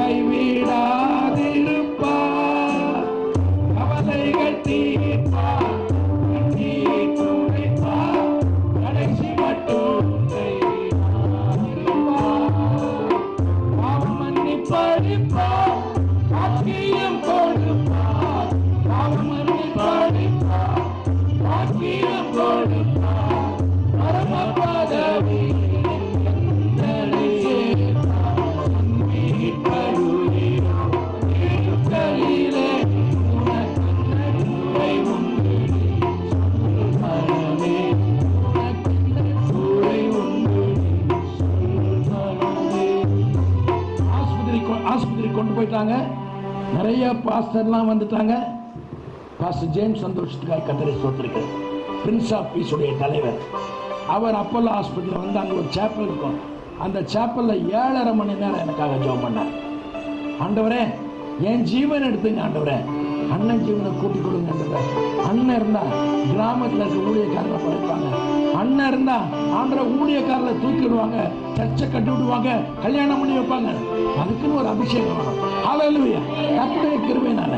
கைவிடாதிருப்பார் கவலைகள் தீர்ப்பார் கண்ணீர் துடைப்பார் கடைசி மட்டும் கைவிடாதிருப்பார் பாவம் மன்னிப்பளிப்பார் பாக்கியம் கொடுப்பார் பாவம் மன்னிப்பளிப்பார் பாக்கியம் கொடுப்பார் பரம பதவி எந்தனை சேர்ப்பார். மீட்பருளிரோ இடுக்களிலே உனக்கு நன்மை உண்டு சொல் மனமே உனக்கு நன்மை உண்டு சொல் மனமே ஆஸ்பத்திரி கொ- ஆஸ்பத்திரி கொண்டு போயிட்டாங்க நிறைய பாஸ்டர்லாம் வந்துட்டாங்க பாஸ்டர் ஜேம்ஸ் சந்தோஷத்துக்காக கத்தரை சோத்திருக்கார் பிரின்ஸ் ஆஃப் பீஸுடைய தலைவர் அவர் அப்போல்லோ ஹாஸ்பிட்டலில் வந்து அங்கே ஒரு சேப்பல் இருக்கும் அந்த சேப்பலில் ஏழரை மணி நேரம் எனக்காக ஜெபம் பண்ணார் ஆண்டவரே என் ஜீவன் எடுத்துங்க ஆண்டவரே அண்ணன் ஜீவனை கூட்டி கொடுங்க ஆண்டவரே அண்ணன் இருந்தா கிராமத்தில் இருக்க ஊழியக்காரங்களை படைப்பாங்க அண்ணன் இருந்தா ஆண்டவரை ஊழியக்காரரை தூக்கி விடுவாங்க சர்ச்சை கட்டி விடுவாங்க கல்யாணம் பண்ணி வைப்பாங்க அதுக்குன்னு ஒரு அபிஷேகம் வரும் ஹalleluya கர்த்தருடைய கிருபையினால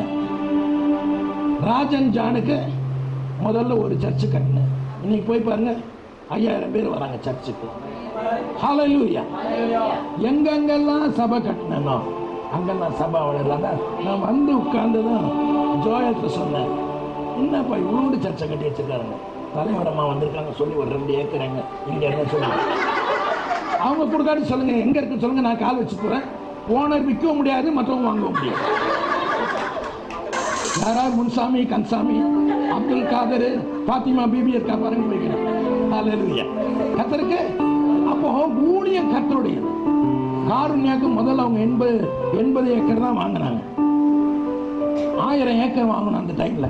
ராஜன் ஜானுக்கு முதல்ல ஒரு சர்ச்சு கட்டினேன் இன்னைக்கு போய் பாருங்க ஐயாயிரம் பேர் வராங்க சர்ச்சுக்கு ஹalleluya எங்கெங்கெல்லாம் சபை கட்டினோ அங்கெல்லாம் சபை வளரலாம் நான் வந்து உட்கார்ந்து தான் ஜோயத்தை சொன்னேன் என்னப்பா இவ்வளோண்டு சர்ச்சை கட்டி வச்சிருக்காருங்க தலைவரமா வந்திருக்காங்க சொல்லி ஒரு ரெண்டு ஏக்கரங்க இங்க என்ன சொல்லி அவங்க கொடுக்காட்டி சொல்லுங்க எங்க இருக்கு சொல்லுங்க நான் கால் வச்சு போறேன் ஓனர் விற்கவும் முடியாது மற்றவங்க வாங்கவும் முடியாது யாராவது முன்சாமி கன்சாமி அப்துல் காதர் பாத்திமா பிபி இருக்கா பாருங்க வைக்கிறேன் ஹalleluya கத்தருக்கு அப்போ ஊழியம் கத்தருடையது காருண்யாக்கு முதல்ல அவங்க எண்பது எண்பது ஏக்கர் தான் வாங்கினாங்க ஆயிரம் ஏக்கர் வாங்கணும் அந்த டைம்ல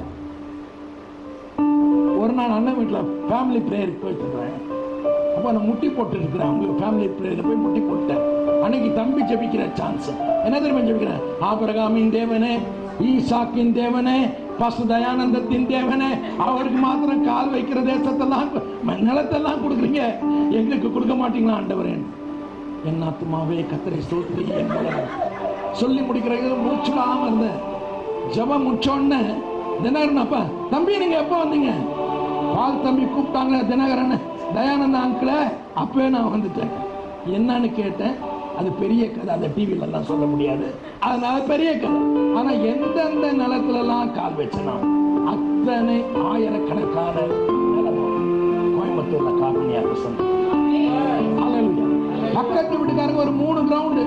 ஒரு நாள் அண்ணன் வீட்டில் ஃபேமிலி ப்ரேயருக்கு போயிட்டு இருக்கிறேன் அப்போ நான் முட்டி போட்டு இருக்கிறேன் அவங்க ஃபேமிலி ப்ரேயரில் போய் முட்டி போட்டேன் அன்னைக்கு தம்பி ஜெபிக்கிற சான்ஸ் என்ன தெரியுமா ஜெபிக்கிறேன் ஆபரகாமின் தேவனே ஈசாக்கின் தேவனே பசு தயானந்தத்தின் தேவனே அவருக்கு மாத்திரம் கால் வைக்கிற தேசத்தெல்லாம் ம- நிலத்தெல்லாம் கொடுக்குறீங்க எங்களுக்கு கொடுக்க மாட்டீங்களா ஆண்டவரேன் என் ஆத்மாவே கத்தரை சோத்ரி என்பதை சொல்லி முடிக்கிறது முடிச்சுடாம இருந்தேன் ஜபம் முடிச்சோடனே தினகரன் அப்பா தம்பி நீங்க எப்போ வந்தீங்க பால் தம்பி கூப்பிட்டாங்களே தினகரன் தயானந்த அங்கிள அப்பவே நான் வந்துட்டேன் என்னன்னு கேட்டேன் அது பெரிய கதை அதை டிவில எல்லாம் சொல்ல முடியாது அதனால பெரிய கதை ஆனா எந்தெந்த நிலத்துல எல்லாம் கால் வச்சனா அத்தனை ஆயிரக்கணக்கான நிலமும் கோயம்புத்தூர்ல காரணியாக சொன்னேன் Hallelujah. பக்கத்து வீட்டுக்காரங்க ஒரு மூணு கிரவுண்டு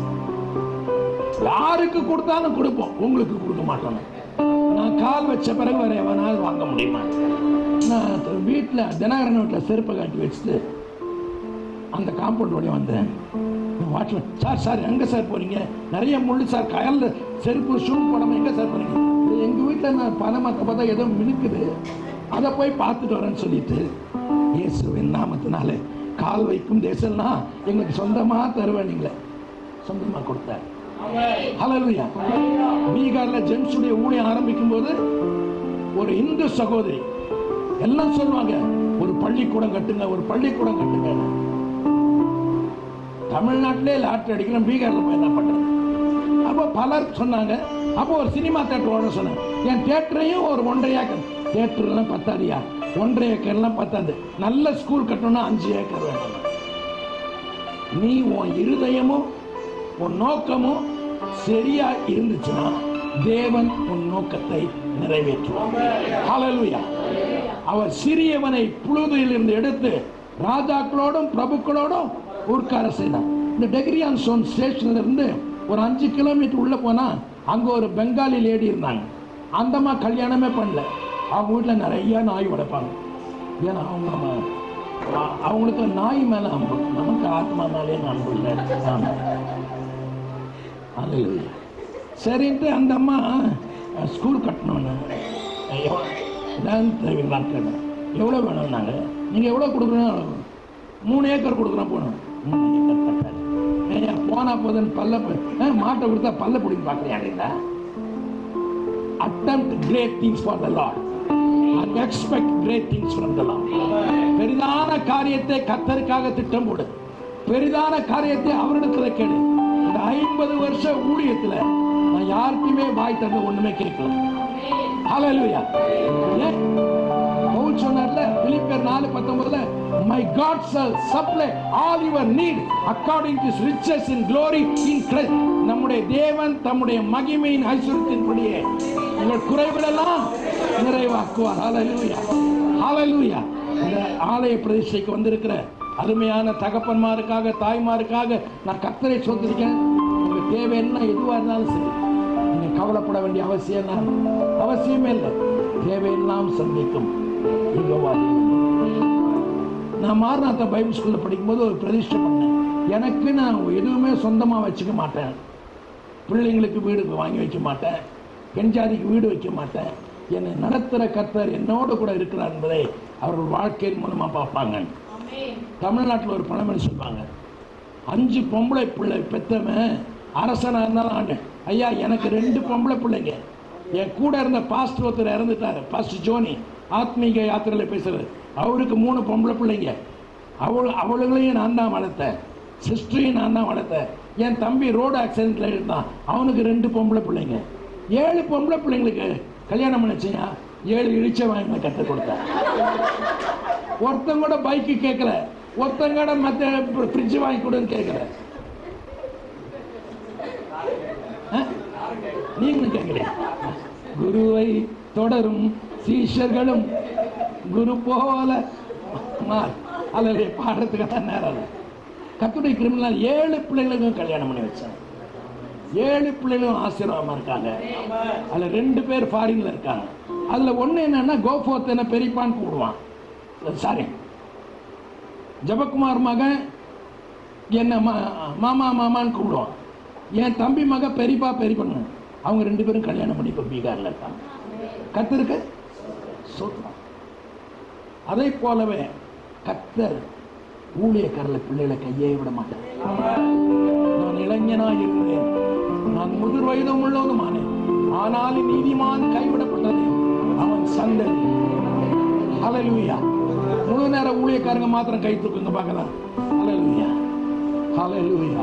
யாருக்கு கொடுத்தாலும் கொடுப்போம் உங்களுக்கு கொடுக்க மாட்டோம் நான் கால் வச்ச பிறகு வேற எவனாலும் வாங்க முடியுமா நான் வீட்டில் தினகரன் வீட்டில் செருப்பை காட்டி வச்சுட்டு அந்த காம்பவுண்ட் வழியாக வந்தேன் வாட்ச்மேன் சார் சார் எங்கே சார் போறீங்க நிறைய முள்ளு சார் கயலில் செருப்பு ஷூ போடாமல் எங்கே சார் போறீங்க எங்கள் வீட்டில் நான் பணமத்தை பார்த்தா ஏதோ மினுக்குது அதை போய் பார்த்துட்டு வரேன்னு சொல்லிட்டு இயேசுவின் நாமத்தினால கால் வைக்கும் தேசம்னா எங்களுக்கு சொந்தமாக தருவேன் சொந்தமாக கொடுத்தார் ஹalleluya பீகார்ல ஜெம்ஸுடைய ஊழியம் ஆரம்பிக்கும் போது ஒரு இந்து சகோதரி எல்லாம் சொல்லுவாங்க ஒரு பள்ளிக்கூடம் கட்டுங்க ஒரு பள்ளிக்கூடம் கட்டுங்க தமிழ்நாட்டிலே லாட்டரி அடிக்கிறோம் பீகார்ல போய் என்ன பண்றது அப்போ பலர் சொன்னாங்க அப்போ ஒரு சினிமா தேட்டர் ஓட சொன்னாங்க என் தேட்டரையும் ஒரு ஒன்றரை ஏக்கர் தேட்டர்லாம் பத்தாதியா ஒன்றரை ஏக்கர்லாம் பத்தாது நல்ல ஸ்கூல் கட்டணும்னா அஞ்சு ஏக்கர் வேணும் நீ உன் இருதயமும் உன் நோக்கமும் சரியா இருந்துச்சுன்னா தேவன் உன் நோக்கத்தை நிறைவேற்றுவார் ஹalleluya அவர் சிறியவனை புழுதியில் இருந்து எடுத்து ராஜாக்களோடும் பிரபுக்களோடும் உட்கார செய்தார் இந்த டெக்ரியான் சோன் ஸ்டேஷன்ல இருந்து ஒரு அஞ்சு கிலோமீட்டர் உள்ள போனா அங்க ஒரு பெங்காலி லேடி இருந்தாங்க அந்தம்மா கல்யாணமே பண்ணல அவங்க வீட்டுல நிறைய நாய் வளர்ப்பாங்க ஏன்னா அவங்க நம்ம- அ- அவங்களுக்கு நாய் மேல அன்பு நமக்கு ஆத்மா மேலே அன்பு இல்லை ஆமா. Hallelujah. சரின்ட்டு அந்த அம்மா அஹ், ஸ்கூல் கட்டணும்னு எவ்வளோ தான் தெரிவிக்கலாம் கேட்டேன் எவ்வளோ வேணும்னாங்க நீங்கள் எவ்வளோ கொடுக்குறீங்க மூணு ஏக்கர் கொடுக்குறோம் போகணும் மூணு ஏக்கர் கட்டாது ஏய்யா போனா போதுன்னு பல்ல ப- அஹ், மாட்டை கொடுத்தா பல்ல பிடிங்க பார்க்குறியா attempt great things for the Lord and expect great things from the Lord பெரிதான காரியத்தை கத்தருக்காக திட்டம் போடு பெரிதான காரியத்தை அவரிடத்துல கேடு இந்த ஐம்பது வருஷ ஊழியத்துல நான் யாருக்குமே வாய் தந்து ஒண்ணுமே கேட்கல ஹalleluya ஏன் பவுல் சொன்னார்ல பிலிப்பியர் 4:19ல my god shall supply all your need according to his riches in glory in Christ நம்முடைய தேவன் தம்முடைய மகிமையின் ஐஸ்வர்யத்தின்படியே உங்கள் குறைகளெல்லாம் நிறைவாக்குவார் ஹalleluya ஹalleluya இந்த ஆலய பிரதிஷ்டைக்கு வந்திருக்கிற அருமையான தகப்பன்மாருக்காக தாய்மாருக்காக நான் கத்தரை சொல்லிருக்கேன் உங்க தேவை என்ன எதுவா இருந்தாலும் சரி நீங்க கவலைப்பட வேண்டிய அவசியம் என்ன? அவசியமே இல்லை தேவையெல்லாம் சந்திக்கும் யெகோவா தேவன். நான் மாரநாத்த பைபிள் ஸ்கூல்ல படிக்கும்போது ஒரு பிரதிஷ்டை பண்ணேன் எனக்கு நான் எதுவுமே சொந்தமா வச்சுக்க மாட்டேன் பிள்ளைங்களுக்கு வீடு வாங்கி வைக்க மாட்டேன் பெண் ஜாதிக்கு வீடு வைக்க மாட்டேன் என்னை நடத்துகிற கர்த்தர் என்னோடு கூட இருக்கிறார் என்பதை அவர்கள் வாழ்க்கையின் மூலமா பார்ப்பாங்க தமிழ்நாட்டில் ஒரு பழமொழி சொல்லுவாங்க அஞ்சு பொம்பளை பிள்ளை பெத்தவன் அரசனாக இருந்தாலும் ஆண்டு ஐயா எனக்கு ரெண்டு பொம்பளை பிள்ளைங்க என் கூட இருந்த பாஸ்டர் ஒருத்தர் இறந்துட்டாரு பாஸ்டர் ஜோனி ஆத்மீக யாத்திரையில் பேசுறது அவருக்கு மூணு பொம்பளை பிள்ளைங்க அவள் அவளுங்களையும் நான் தான் வளர்த்தேன் சிஸ்டரையும் நான் தான் வளர்த்தேன் என் தம்பி ரோடு ஆக்சிடென்ட்ல இருந்தான் அவனுக்கு ரெண்டு பொம்பளை பிள்ளைங்க ஏழு பொம்பளை பிள்ளைங்களுக்கு கல்யாணம் பண்ணிச்சியா ஏழு இழிச்ச வாங்கி கற்றுக் கொடுத்தேன் ஒருத்தன் கூட பைக்கு கேட்கல ஒருத்தன் கூட மற்ற ஃப்ரிட்ஜ் வாங்கி கொடுன்னு கேட்கல ஆ? நீங்களும் கேட்கலையா குருவை தொடரும் சீஷர்களும் குரு போல மாறு. அல்லது பாடுறதுக்கான நேரம் இல்லை கத்துடைய கிரிமினல் ஏழு பிள்ளைகளுக்கும் கல்யாணம் பண்ணி வச்சான் ஏழு பிள்ளைகளும் ஆசீர்வாதமா இருக்காங்க அதுல ரெண்டு பேர் ஃபாரின்ல இருக்காங்க அதுல ஒண்ணு என்னன்னா கோஃபோத் என்ன பெரியப்பான்னு கூடுவான் சாரி ஜபக்குமார் மகன் என்ன மா- மாமா மாமான்னு கூப்பிடுவான் என் தம்பி மக பெரியப்பா பெரியப்பண்ணு அவங்க ரெண்டு பேரும் கல்யாணம் பண்ணி இப்போ பீகார்ல இருக்காங்க கத்திருக்கு சோத்ரம் அதை போலவே கத்தர் ஊழியக்காரல பிள்ளைகளை கையே விட மாட்டார் நான் இளைஞனாய் இருந்தேன் நான் முதிர் வயதும் உள்ளவனுமானேன் ஆனாலும் நீதிமான் கைவிடப்பட்டது அவன் சந்ததி ஹalleluya முழு நேர ஊழியக்காரங்க மாத்திரம் கை தூக்குங்க பார்க்கலாம் ஹalleluya ஹalleluya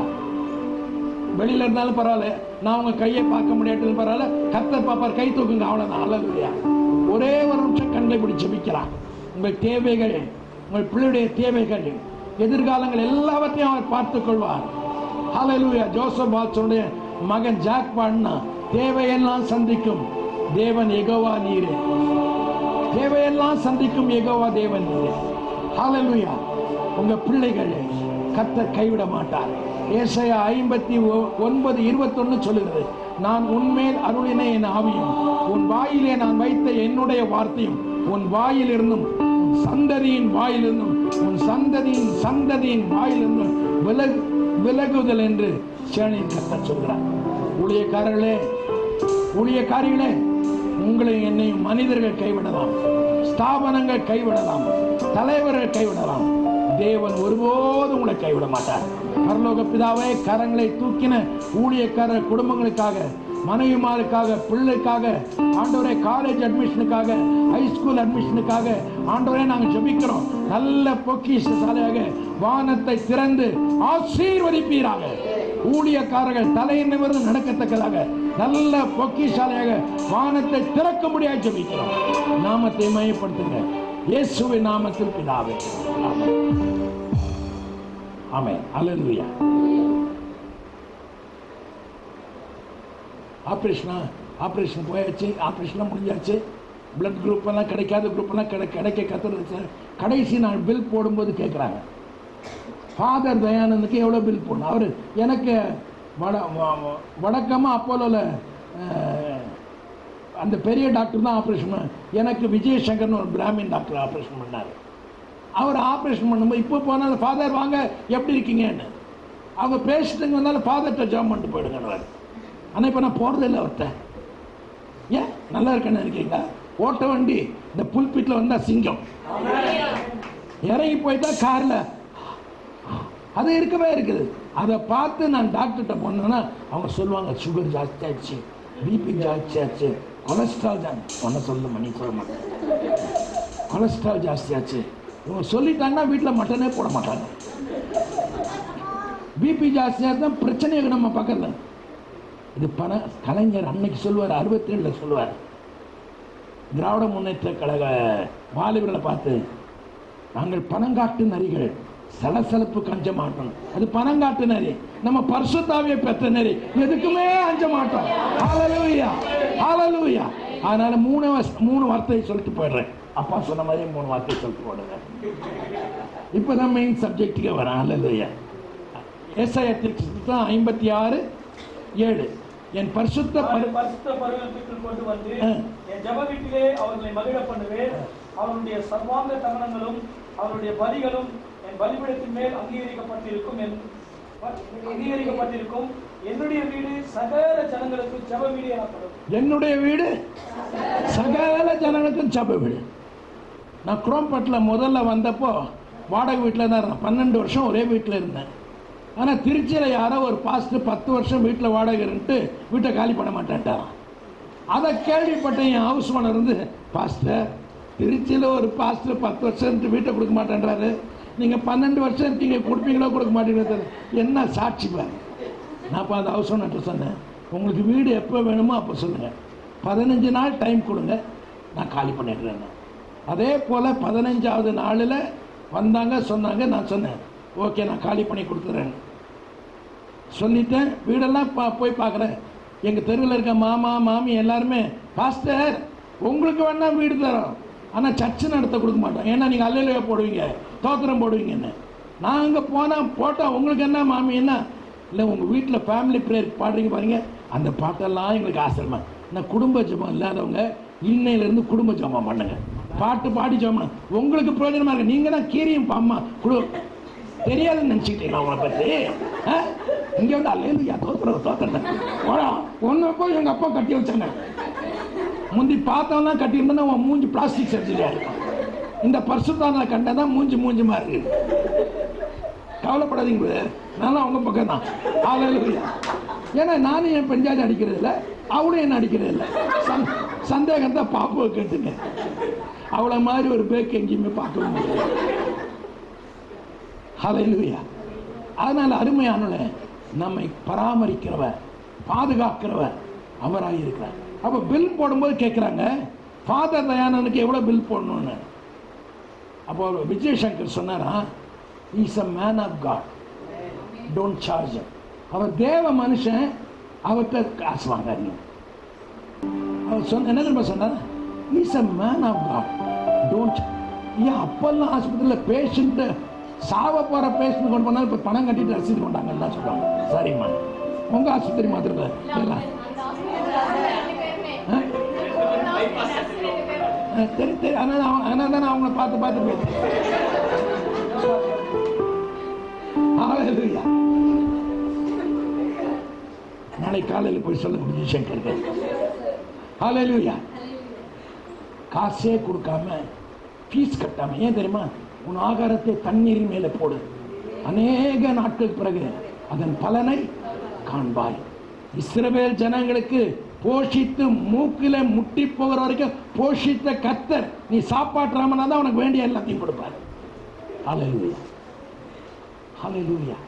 வெளியில இருந்தாலும் பரவாயில்ல நான் உங்க கையை பார்க்க முடியாட்டிலும் பரவாயில்ல கத்தர் பாப்பார் கை தூக்குங்க அவ்வளவுதான் ஹalleluya ஒரே ஒரு நிமிஷம் கண்ணை பிடி ஜெபிக்கிறான் உங்கள் தேவைகள் உங்கள் பிள்ளையுடைய தேவைகள் எதிர்காலங்கள் எல்லாவற்றையும் அவர் பார்த்துக் கொள்வார் ஹalleluya ஜோசப் பாட்சனுடைய மகன் ஜாக் பாட்னா தேவையெல்லாம் சந்திக்கும் தேவன் எகோவா நீரே தேவையெல்லாம் சந்திக்கும் ஏகோவா தேவன் நீரே. ஹalleluya உங்க பிள்ளைகள் கர்த்தர் கைவிட மாட்டார் ஏசாயா ஐம்பத்தி ஒன்பது இருபத்தொன்னு சொல்லுகிறது நான் உன்மேல் அருளின என் ஆவியும் உன் வாயிலே நான் வைத்த என்னுடைய வார்த்தையும் உன் வாயிலிருந்தும் உன் சந்ததியின் வாயிலிருந்தும் உன் சந்ததியின் சந்ததியின் வாயிலிருந்தும் விலகு விலகுதல் என்று சேனையின் கர்த்தர் சொல்கிறார் ஊழியக்காரர்களே ஊழியக்காரிகளே உங்களை என்னையும் மனிதர்கள் கைவிடலாம் ஸ்தாபனங்கள் கைவிடலாம் தலைவர்கள் கைவிடலாம் தேவன் ஒருபோதும் உங்களை கைவிட மாட்டார் பரலோக பிதாவே கரங்களை தூக்கின ஊழியக்காரர் குடும்பங்களுக்காக மனைவிமாருக்காக பிள்ளைக்காக ஆண்டவரே காலேஜ் அட்மிஷனுக்காக ஹைஸ்கூல் அட்மிஷனுக்காக ஆண்டவரே நாங்கள் ஜெபிக்கிறோம் நல்ல பொக்கிஷ சாலையாக வானத்தை திறந்து ஆசீர்வதிப்பீராக ஊழியக்காரர்கள் தலை நிமிர்ந்து நடக்கத்தக்கதாக நல்ல பொக்கிஷாலையாக வானத்தை திறக்க முடியாது ஜெபிக்கிறோம் நாமத்தை மையப்படுத்துங்க இயேசுவின் நாமத்தில் பிதாவே ஆமென் ஆமென் அல்லேலூயா ஆப்ரேஷனா ஆப்ரேஷன் போயாச்சு ஆப்ரேஷன்லாம் முடிஞ்சாச்சு பிளட் குரூப் எல்லாம் கிடைக்காத குரூப் எல்லாம் கிடை கிடைக்க கத்துறது கடைசி நாள் பில் போடும்போது கேட்குறாங்க ஃபாதர் தயானந்துக்கு எவ்வளோ பில் போடணும் அவர் எனக்கு வட வ- வடக்கமா அப்போலோவில் அந்த பெரிய டாக்டர் தான் ஆப்ரேஷன் பண்ண எனக்கு விஜயசங்கர்னு ஒரு பிராமின் டாக்டர் ஆப்ரேஷன் பண்ணார் அவர் ஆப்ரேஷன் பண்ணும்போது இப்போ போனாலும் ஃபாதர் வாங்க எப்படி இருக்கீங்கன்னு அவங்க பேசிட்டுங்க வந்தாலும் ஃபாதர்கிட்ட ஜாம் பண்ணிட்டு போயிடுங்கன்றாரு ஆனால் இப்போ நான் போகிறதே இல்லை அவர்கிட்ட ஏன் நல்லா இருக்கேன்னு இருக்கீங்களா ஓட்ட வண்டி இந்த புல்பிட்டில் வந்தால் சிங்கம் இறங்கி போயிட்டா காரில் அது இருக்கவே இருக்குது அதை பார்த்து நான் டாக்டர்கிட்ட போனேன்னா அவங்க சொல்லுவாங்க சுகர் ஜாஸ்தி ஆச்சு பிபி ஜாஸ்தி ஆச்சு கொலஸ்ட்ரால் தான் ஒன்றை சொல்ல மணி சொல்ல மாட்டேன் கொலஸ்ட்ரால் ஜாஸ்தி ஆச்சு இவங்க சொல்லிட்டாங்கன்னா வீட்டில் மட்டனே போட மாட்டாங்க பிபி ஜாஸ்தியாக தான் பிரச்சனையை நம்ம பக்கத்தில் இது பண கலைஞர் அன்னைக்கு சொல்லுவார் அறுபத்தி ஏழில் சொல்லுவார் திராவிட முன்னேற்ற கழக வாலிபர்களை பார்த்து நாங்கள் பணங்காட்டு நரிகள் சலசலப்பு அஞ்ச மாட்டோம் அது பணங்காட்டு நரி நம்ம பரிசுத்தாவிய பெற்ற நரி எதுக்குமே அஞ்ச மாட்டோம் ஹalleluya ஹalleluya அதனால மூணு வஸ்- மூணு வார்த்தையை சொல்லிட்டு போயிடுறேன் அப்பா சொன்ன மாதிரி மூணு வார்த்தையை சொல்லிட்டு போடுங்க இப்பதான் மெயின் சப்ஜெக்ட்டுக்கு வரேன் ஹalleluya ஏசாயா தான் ஐம்பத்தி ஆறு ஏழு என் பரிசுத்த அவரை பரி- பரிசுத்த பருவத்துக்குள் கொண்டு வந்து ஆ. என் ஜெப வீட்டிலே அவர்களை மகிழ பண்ணுவேன் அவருடைய சர்வாங்க தகனங்களும் அவருடைய பலிகளும் என் பலிபீடத்தின் மேல் அங்கீகரிக்கப்பட்டிருக்கும் என் அங்கீகரிக்கப்பட்டிருக்கும் என்னுடைய வீடு சகல ஜனங்களுக்கு ஜெப வீடு எனப்படும் என்னுடைய வீடு சகல ஜனங்களுக்கும் சபை வீடு நான் குரோம்பட்டில் முதல்ல வந்தப்போ வாடகை வீட்டில் தான் இருந்தேன் பன்னெண்டு வருஷம் ஒரே வீட்டில் இருந்தேன் ஆனால் திருச்சியில் யாரோ ஒரு பாஸ்டர் பத்து வருஷம் வீட்டில் வாடகை இருந்துட்டு வீட்டை காலி பண்ண மாட்டேன்ட்டாராம் அதை கேள்விப்பட்ட என் ஹவுஸ் ஓனர் இருந்து பாஸ்டர் திருச்சியில் ஒரு பாஸ்டர் பத்து வருஷம் இருந்து வீட்டை கொடுக்க மாட்டேன்றாரு நீங்கள் பன்னெண்டு வருஷம் இருக்கீங்க கொடுப்பீங்களோ கொடுக்க மாட்டீங்களோ தெரியல. என்ன சாட்சி பாரு நான் இப்போ அந்த ஹவுஸ் ஓனர்கிட்ட சொன்னேன் உங்களுக்கு வீடு எப்போ வேணுமோ அப்போ சொல்லுங்கள் பதினஞ்சு நாள் டைம் கொடுங்க நான் காலி பண்ணிடுறேன் அதே போல் பதினஞ்சாவது நாளில் வந்தாங்க சொன்னாங்க நான் சொன்னேன் ஓகே நான் காலி பண்ணி கொடுத்துட்றேன் சொல்லிட்டேன் வீடெல்லாம் பா போய் பார்க்குறேன் எங்கள் தெருவில் இருக்க மாமா மாமி எல்லாருமே பாஸ்டர் உங்களுக்கு வேணா வீடு தரோம் ஆனால் சர்ச்சு நடத்த கொடுக்க மாட்டோம் ஏன்னா நீங்கள் அல்லையில போடுவீங்க தோத்திரம் போடுவீங்கன்னு நான் அங்கே போனால் போட்டால் உங்களுக்கு என்ன மாமி என்ன இல்லை உங்கள் வீட்டில் ஃபேமிலி ப்ரேயர் பாடுறீங்க பாருங்க அந்த பாட்டெல்லாம் எங்களுக்கு ஆசிரமம் நான் குடும்ப ஜெபம் இல்லாதவங்க இன்னையிலேருந்து குடும்ப ஜெபம் பண்ணுங்க பாட்டு பாடி ஜெபம் பண்ணுங்க. உங்களுக்கு பிரயோஜனமா இருக்கு நீங்கள் தான் கீரியும் அம்மா குடு தெரியாதுன்னு நினச்சிக்கிட்டீங்களா உங்களை பற்றி இங்கே வந்து அல்லையா தோத்துறது தோத்துறேன் ஒன்று போய் எங்கள் அப்பா கட்டி வச்சாங்க முந்தி பார்த்தவன் கட்டியிருந்தா உன் மூஞ்சி பிளாஸ்டிக் சர்ஜரியாக இருக்கும் இந்த பர்சுத்தானில் கண்டதான் மூஞ்சி மூஞ்சி மாதிரி இருக்கு கவலைப்படாதீங்க brother. நானும் அவங்க பக்கம் தான் ஹalleluya. ஏன்னா நானும் என் பெஞ்சாதி அடிக்கிறது இல்லை அவளும் என்ன அடிக்கிறது இல்லை சந் சந்தேகம் தான் பாப்புவை கேட்டுங்க அவளை மாதிரி ஒரு பேக்கு எங்கேயுமே பார்க்க முடியாது ஹalleluya. அதனால அருமையானவளே நம்மை பராமரிக்கிறவர் பாதுகாக்கிறவர் அவராக இருக்கிறார் அப்போ பில் போடும்போது கேட்குறாங்க ஃபாதர் தயானனுக்கு எவ்வளோ பில் போடணும்னு அப்போ விஜய் சங்கர் சொன்னாரா is a man of God don't charge அவர் தேவ மனுஷன் அவர்கிட்ட காசு வாங்காதீங்க அவர் சொன்ன என்ன தெரியுமா சொன்னார் is a man of God don't ஏன் அப்பெல்லாம் ஆஸ்பத்திரியில் பேஷண்ட்டு சாவ போகிற பேஷண்ட் கொண்டு போனாலும் இப்போ பணம் கட்டிட்டு ரசீது கொண்டாங்கன்னு சொல்லுவாங்க சரிம்மா உங்கள் ஆஸ்பத்திரி மாத்திரம் எல்லாம் ஆ? ஆ, சரி சரி ஆனால் ஆனால் தானே அவங்கள பார்த்து பார்த்து பேசுறேன் ஹalleluya நாளை காலையில் போய் சொல்லுங்க விஜய் சங்கருக்கு ஹalleluya காசே கொடுக்காம ஃபீஸ் கட்டாம ஏன் தெரியுமா உன் ஆகாரத்தை தண்ணீரின் மேலே போடு அநேக நாட்கள் பிறகு அதன் பலனை காண்பாய் இஸ்ரவேல் ஜனங்களுக்கு போஷித்து மூக்கில முட்டி போகிற வரைக்கும் போஷித்த கத்தர் நீ சாப்பாட்டுறாமனா தான் உனக்கு வேண்டிய எல்லாத்தையும் கொடுப்பார் ஹalleluya ஹalleluya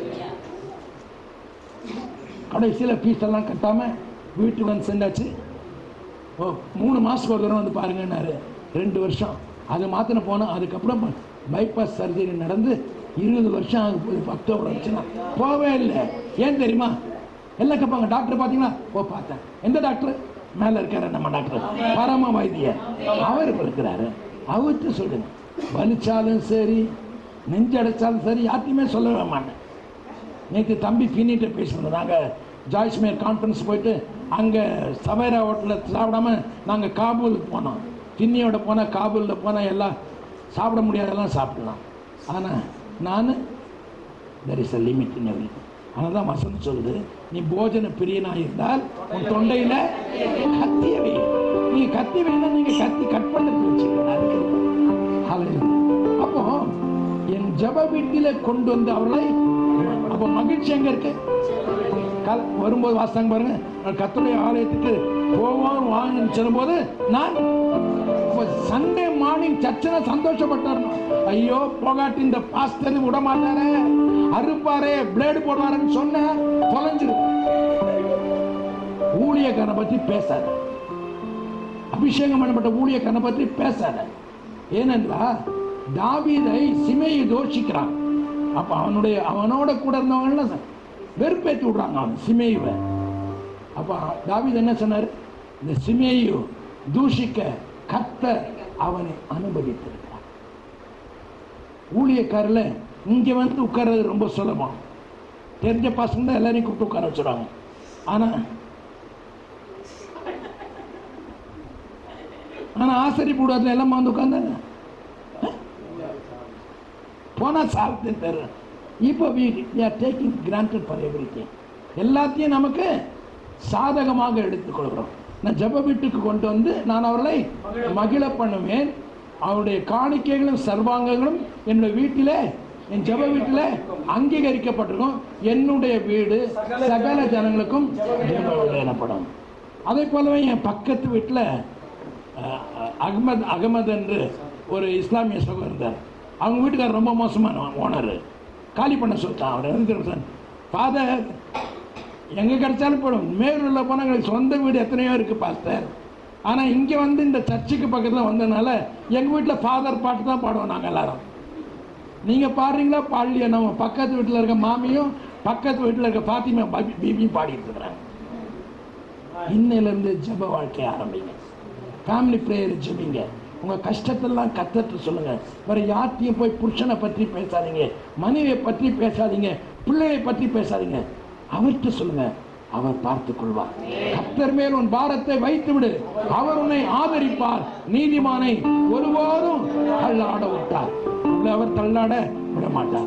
கடைசியில் ஃபீஸ் எல்லாம் கட்டாம வீட்டுக்கு வந்து சென்றாச்சு ஓ மூணு மாதத்துக்கு ஒரு தடவை வந்து பாருங்கன்னாரு ரெண்டு வருஷம் அது மாத்தின போனோம் அதுக்கப்புறம் பைபாஸ் சர்ஜரி நடந்து இருபது வருஷம் ஆக போகுது அக்டோபர் வந்துச்சுன்னா போவே இல்லை ஏன் தெரியுமா எல்லாம் கேட்பாங்க டாக்டர் பார்த்தீங்களா ஓ பார்த்தேன் எந்த டாக்டர் மேலே இருக்காரு நம்ம டாக்டர் பரம வைத்தியர் அவர் இப்ப இருக்கிறாரு அவர்கிட்ட சொல்லுங்க வலிச்சாலும் சரி நெஞ்சு அடைச்சாலும் சரி யார்ட்டையுமே சொல்லவே மாட்டேன் நேற்று தம்பி பின்னிட்டு பேசியிருந்தோம் நாங்கள் ஜாய்ஸ்மேர் கான்ஃபரன்ஸ் போயிட்டு அங்கே சவேரா ஹோட்டலில் சாப்பிடாம நாங்கள் காபூலுக்கு போனோம் தின்னியோட போனால் காபூலில் போனால் எல்லாம் சாப்பிட முடியாதெல்லாம் சாப்பிடலாம் ஆனால் நான் there is a limit in every ஆனால் தான் வசனம் சொல்லுது நீ போஜன பிரியனாக இருந்தால் உன் தொண்டையில் கத்திய வை நீ கத்தி வேணா நீங்கள் கத்தி கட் பண்ணி வச்சுக்கணும் அதுக்கு அப்போ என் ஜப வீட்டில கொண்டு வந்து அவர்களை அப்போ மகிழ்ச்சி எங்க இருக்கு கல்- வரும்போது வாசித்தாங்க பாருங்க கத்துடைய ஆலயத்துக்கு போவோம் வாங்கன்னு சொல்லும்போது நான் சண்டே மார்னிங் சர்ச்சனை சந்தோஷப்பட்டார் ஐயோ போகாட்டி இந்த பாஸ்டர் விட மாட்டாரே அறுப்பாரே பிளேடு போடுவாருன்னு சொன்ன தொலைஞ்சிரு ஊழியக்காரனை பத்தி பேசாத அபிஷேகம் பண்ணப்பட்ட ஊழியக்காரனை பற்றி பேசாத ஏனென்றால் தாவீதை சிமையை தோஷிக்கிறான் அப்ப அவனுடைய அவனோட கூட இருந்தவங்க வெறுப்பேற்றி விடுறாங்க அவன் சிமேயுவை அப்ப தாவீது என்ன சொன்னார் இந்த சிமேயு தூஷிக்க கர்த்தர் அவனை அனுமதித்திருக்கிறார் ஊழியக்காரில் இங்க வந்து உட்கார்றது ரொம்ப சுலபம் தெரிஞ்ச பசங்க தான் எல்லாரையும் கூப்பிட்டு உட்கார வச்சுருவாங்க ஆனா ஆனா ஆசிரியர் கூடாதுல எல்லாம் வந்து உட்காந்தாங்க போனா சாப்பிட்டு தர்றேன் இப்போ we are taking granted for every எல்லாத்தையும் நமக்கு சாதகமாக எடுத்துக்கொள்கிறோம் நான் ஜெப வீட்டுக்கு கொண்டு வந்து நான் அவர்களை மகிழ பண்ணுவேன் அவருடைய காணிக்கைகளும் சர்வாங்கங்களும் என்னுடைய வீட்டிலே என் ஜெப வீட்டில் அங்கீகரிக்கப்பட்டிருக்கும் என்னுடைய வீடு சகல ஜனங்களுக்கும் ஜெப வீடு எனப்படும் அதே போலவே என் பக்கத்து வீட்டில் அகமது அகமது என்று ஒரு இஸ்லாமிய சகோதரர் இருந்தார் அவங்க வீட்டுக்காரர் ரொம்ப மோசமான ஓனர் காலி பண்ண சொல்லிட்டான் அவர் இருந்து ஃபாதர் எங்கே கிடைச்சாலும் போடும் மேலூரில் போனால் எங்களுக்கு சொந்த வீடு எத்தனையோ இருக்குது பாஸ்டர் ஆனால் இங்கே வந்து இந்த சர்ச்சுக்கு பக்கத்தில் வந்ததுனால எங்கள் வீட்டில் ஃபாதர் பாட்டு தான் பாடுவோம் நாங்கள் எல்லாரும் நீங்கள் பாடுறீங்களா பாடலையா நம்ம பக்கத்து வீட்டில் இருக்க மாமியும் பக்கத்து வீட்டில் இருக்க பாத்திமா பாபி பீபியும் பாடிட்டு இருக்கிறாங்க இன்னையிலேருந்து ஜெப வாழ்க்கையை ஆரம்பிங்க ஃபேமிலி ப்ரேயர் ஜெபிங்க உங்க கஷ்டத்தெல்லாம் கத்தட்டு சொல்லுங்க வேற யார்த்தையும் போய் புருஷனை பற்றி பேசாதீங்க மனைவியை பற்றி பேசாதீங்க பிள்ளையை பற்றி பேசாதீங்க அவர்கிட்ட சொல்லுங்க அவர் பார்த்துக் கொள்வார் கத்தர் மேல் உன் பாரத்தை வைத்து விடு அவர் உன்னை ஆதரிப்பார் நீதிமானை ஒருபோதும் தள்ளாட விட்டார் உங்களை அவர் தள்ளாட விட மாட்டார்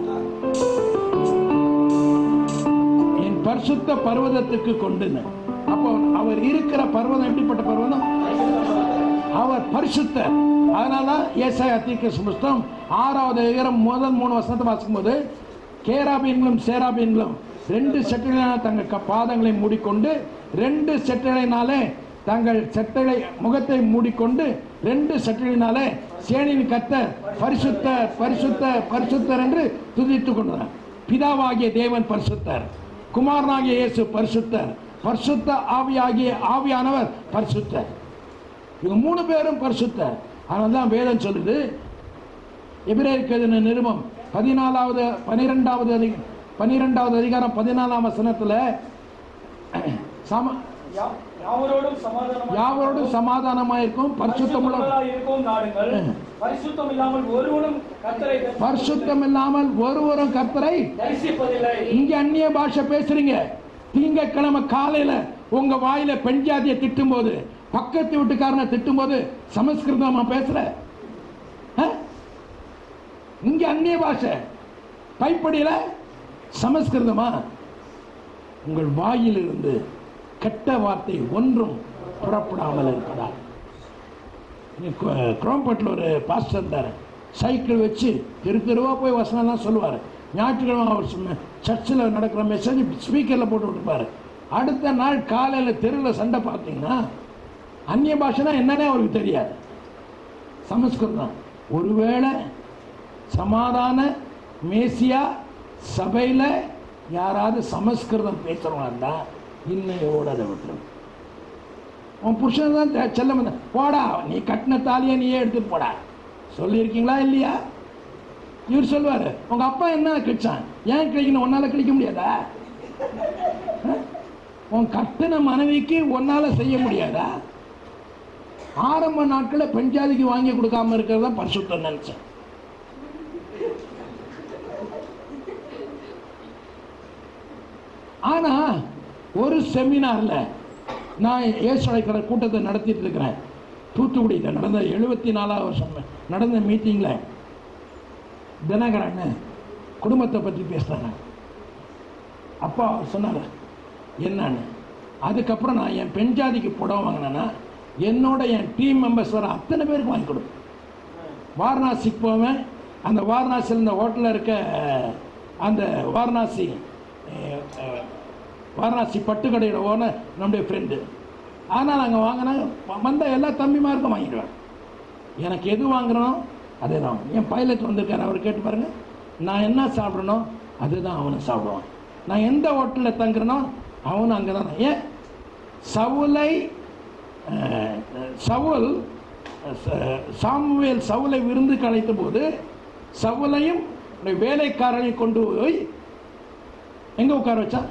என் பரிசுத்த பர்வதத்துக்கு கொண்டுன்னு அப்போ அவர் இருக்கிற பர்வதம் எப்படிப்பட்ட பர்வதம் அவர் பரிசுத்தர் அதனால ஏசாயா தீர்க்க புஸ்தகம் ஆறாவது அதிகாரம் முதல் மூணு வருஷத்தை வாசிக்கும் போது கேராபீன்களும் சேராபீன்களும் ரெண்டு செட்டலினால் தங்கள் க- பாதங்களை மூடிக்கொண்டு ரெண்டு செட்டலினாலே தங்கள் செட்டலை முகத்தை மூடிக்கொண்டு ரெண்டு செட்டலினாலே சேனின் கத்தர் பரிசுத்தர் பரிசுத்தர் பரிசுத்தர் என்று துதித்துக் கொண்டார் பிதாவாகிய தேவன் பரிசுத்தர் குமாரனாகிய இயேசு பரிசுத்தர் பரிசுத்த ஆவியாகிய ஆவியானவர் பரிசுத்தர் இவங்க மூணு பேரும் பரிசுத்தர் அதனால தான் வேதம் சொல்லுது எபிரேயர்க்கு நிருபம் பதினாலாவது பனிரெண்டாவது அதி பனிரெண்டாவது அதிகாரம் பதினாலாம் வசனத்துல சம யா- யாவரோடும் சமாதானம் யாவரோடும் சமாதானமாயிருக்கும் பரிசுத்தமுள்ள இருக்கும் நாடுங்கள் பரிசுத்தம் இல்லாமல் ஒருவனும் கத்தரை பரிசுத்தம் இல்லாமல் ஒருவரும் கர்த்தரை தரிசிப்பதில்லை இங்க அந்நிய பாஷை பேசுறீங்க திங்கட்கிழமை காலையில உங்க வாயில பெண் ஜாதியை திட்டும் போது பக்கத்து வீட்டுக்காரனை திட்டும் போது சமஸ்கிருதமா பேசுற ஆ? இங்க அந்நிய பாஷை பைப்படியில சமஸ்கிருதமா உங்கள் வாயிலிருந்து கெட்ட வார்த்தை ஒன்றும் புறப்படாமல் இருப்பதால் குரோம்பட்டில் ஒரு பாஸ்டர் இருந்தார் சைக்கிள் வச்சு தெரு தெருவா போய் வசனம்லாம் சொல்லுவார் ஞாயிற்றுக்கிழமை அவர் சொன்ன சர்ச்சில் நடக்கிற மெசேஜ் ஸ்பீக்கரில் போட்டு விட்டுருப்பாரு அடுத்த நாள் காலையில் தெருவில் சண்டை பார்த்தீங்கன்னா அந்நிய பாஷைனா என்னன்னே அவருக்கு தெரியாது சமஸ்கிருதம் ஒருவேளை சமாதான மேசியா சபையில் யாராவது சமஸ்கிருதம் பேசுகிறவங்க இருந்தால் இன்னையோட அதை விட்டுரும் உன் புருஷன் தான் தெ- செல்லம் வந்தான். போடா நீ கட்டின தாலியை நீயே எடுத்துட்டு போடா சொல்லியிருக்கீங்களா இல்லையா இவர் சொல்லுவாரு உங்க அப்பா என்ன கிழிச்சான் ஏன் கிழிக்கணும் உன்னால கிழிக்க முடியாதா அஹ்? உன் கட்டின மனைவிக்கு உன்னால செய்ய முடியாதா ஆரம்ப நாட்களில் பெண் ஜாதிக்கு வாங்கி கொடுக்காம இருக்கிறதா பரிசுத்தம் நினைச்சேன் ஆனா ஒரு செமினார்ல நான் இயேசு அழைக்கிற கூட்டத்தை நடத்திட்டு இருக்கிறேன் தூத்துக்குடியில் நடந்த எழுபத்தி நாலாவது வருஷம் நடந்த மீட்டிங்கில் தினகரன் குடும்பத்தை பற்றி பேசுகிறாங்க அப்பா அவர் சொன்னார் என்னன்னு அதுக்கப்புறம் நான் என் பெண் ஜாதிக்கு புடவை வாங்கினேன்னா என்னோட என் டீம் மெம்பர்ஸ் வர அத்தனை பேருக்கு வாங்கி கொடுப்பேன் வாரணாசிக்கு போவேன் அந்த வாரணாசியில் இந்த ஹோட்டலில் இருக்க அஹ், அந்த வாரணாசி அஹ், அஹ், வாரணாசி பட்டுக்கடையோட ஓனர் நம்முடைய ஃப்ரெண்டு ஆனால் அங்கே வாங்கினா வந்த எல்லா தம்பிமாருக்கும் வாங்கிடுவேன் எனக்கு எது வாங்குறனோ அதே தான் என் பைலட் வந்திருக்காரு அவர் கேட்டு பாருங்க நான் என்ன சாப்பிட்றனோ அதுதான் அவனும் சாப்பிடுவான் நான் எந்த ஹோட்டலில் தங்குறனோ அவனும் அங்கே தான் ஏன் சவுலை அஹ், சவுல் ச- சாமுவேல் சவுலை விருந்துக்கு அழைத்த போது சவுலையும் அவனுடைய வேலைக்காரனையும் கொண்டு போய் எங்க உட்கார வச்சான்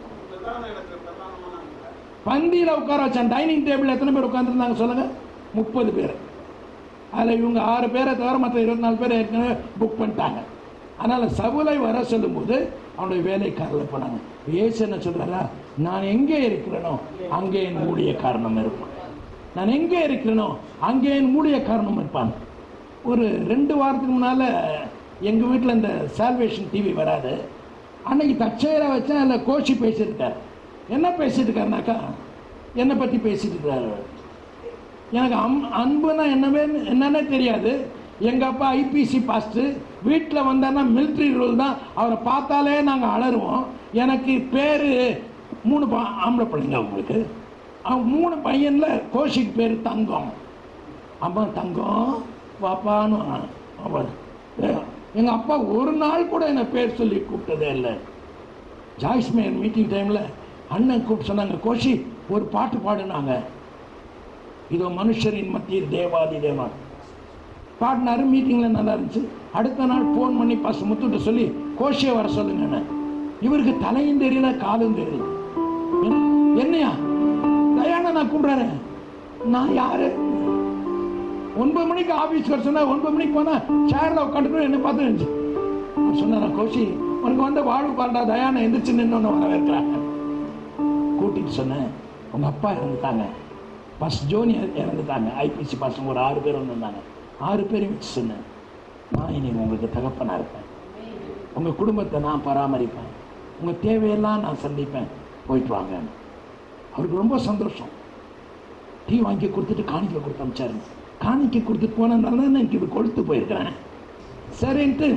பந்தியில் உட்கார வச்சான் டைனிங் டேபிள் எத்தனை பேர் உட்காந்துருந்தாங்க சொல்லுங்க முப்பது பேர் அதில் இவங்க ஆறு பேரை தவிர மற்ற இருபத்தி நாலு பேர் ஏற்கனவே புக் பண்ணிட்டாங்க அதனால் சவுலை வர சொல்லும்போது அவனுடைய வேலைக்காரில் போனாங்க ஏசு என்ன சொல்றாரா நான் எங்கே இருக்கிறேனோ அங்கே என் மூடிய காரணம் இருப்பான் நான் எங்கே இருக்கிறேனோ அங்கே என் மூடிய காரணம் இருப்பான் ஒரு ரெண்டு வாரத்துக்கு முன்னால் எங்கள் வீட்டில் இந்த சால்வேஷன் டிவி வராது அன்னைக்கு தற்செயலாக வச்சேன் அதில் கோஷி பேசியிருக்கார் என்ன பேசிட்டு இருக்காருனாக்கா என்னை பற்றி பேசிட்டு இருக்காரு எனக்கு அம் அன்புனா என்னவே என்னன்னே தெரியாது எங்கள் அப்பா ஐபிசி பாஸ்ட்டு வீட்டில் வந்தாருன்னா மிலிட்ரி ரூல் தான் அவரை பார்த்தாலே நாங்கள் அலறுவோம் எனக்கு பேர் மூணு பா ஆம்பளை பிள்ளைங்க அவங்களுக்கு அவன் மூணு பையனில் கோஷிக்கு பேர் தங்கம் அம்மா தங்கம் பாப்பான்னு அவன் எங்கள் அப்பா ஒரு நாள் கூட என்னை பேர் சொல்லி கூப்பிட்டதே இல்லை ஜாய்ஸ் மேயர் மீட்டிங் டைமில் அண்ணன் கூப்பிட்டு சொன்னாங்க கோஷி ஒரு பாட்டு பாடுனாங்க இதோ மனுஷரின் மத்தியில் தேவாதி தேவன் பாடினாரு மீட்டிங்கில் நல்லா இருந்துச்சு அடுத்த நாள் ஃபோன் பண்ணி பாஸ் முத்துட்டு சொல்லி கோஷியை வர சொல்லுங்கன்னு இவருக்கு தலையும் தெரியல காலும் தெரியல என்ன- என்னையா தயானா நான் கூப்பிடுறேன் நான் யாரு ஒன்பது மணிக்கு ஆபீஸ் வர சொன்னா ஒன்பது மணிக்கு போனா சேர்ல உட்காந்துட்டு என்ன பார்த்து இருந்துச்சு சொன்னா கோஷி உனக்கு வந்து வாழ்வு பாண்டா தயானை எந்திரிச்சு நின்று வரவேற்கிறாங்க கூட்டிட்டு சொன்னேன் உங்க அப்பா இறந்துட்டாங்க பஸ் ஜோனி இறந்துட்டாங்க ஐபிசி பசங்க ஒரு ஆறு பேர் வந்திருந்தாங்க ஆறு பேரையும் வச்சு சொன்னேன் நான் இனி உங்களுக்கு தகப்பனா இருப்பேன் உங்க குடும்பத்தை நான் பராமரிப்பேன் உங்க தேவையெல்லாம் நான் சந்திப்பேன் போயிட்டு வாங்க அவருக்கு ரொம்ப சந்தோஷம் டீ வாங்கி கொடுத்துட்டு காணிக்கை கொடுத்து அமிச்சாரு காணிக்கை கொடுத்துட்டு போனதுனால தான் எனக்கு இது கொழுத்து போயிருக்கிறேன் சரின்ட்டு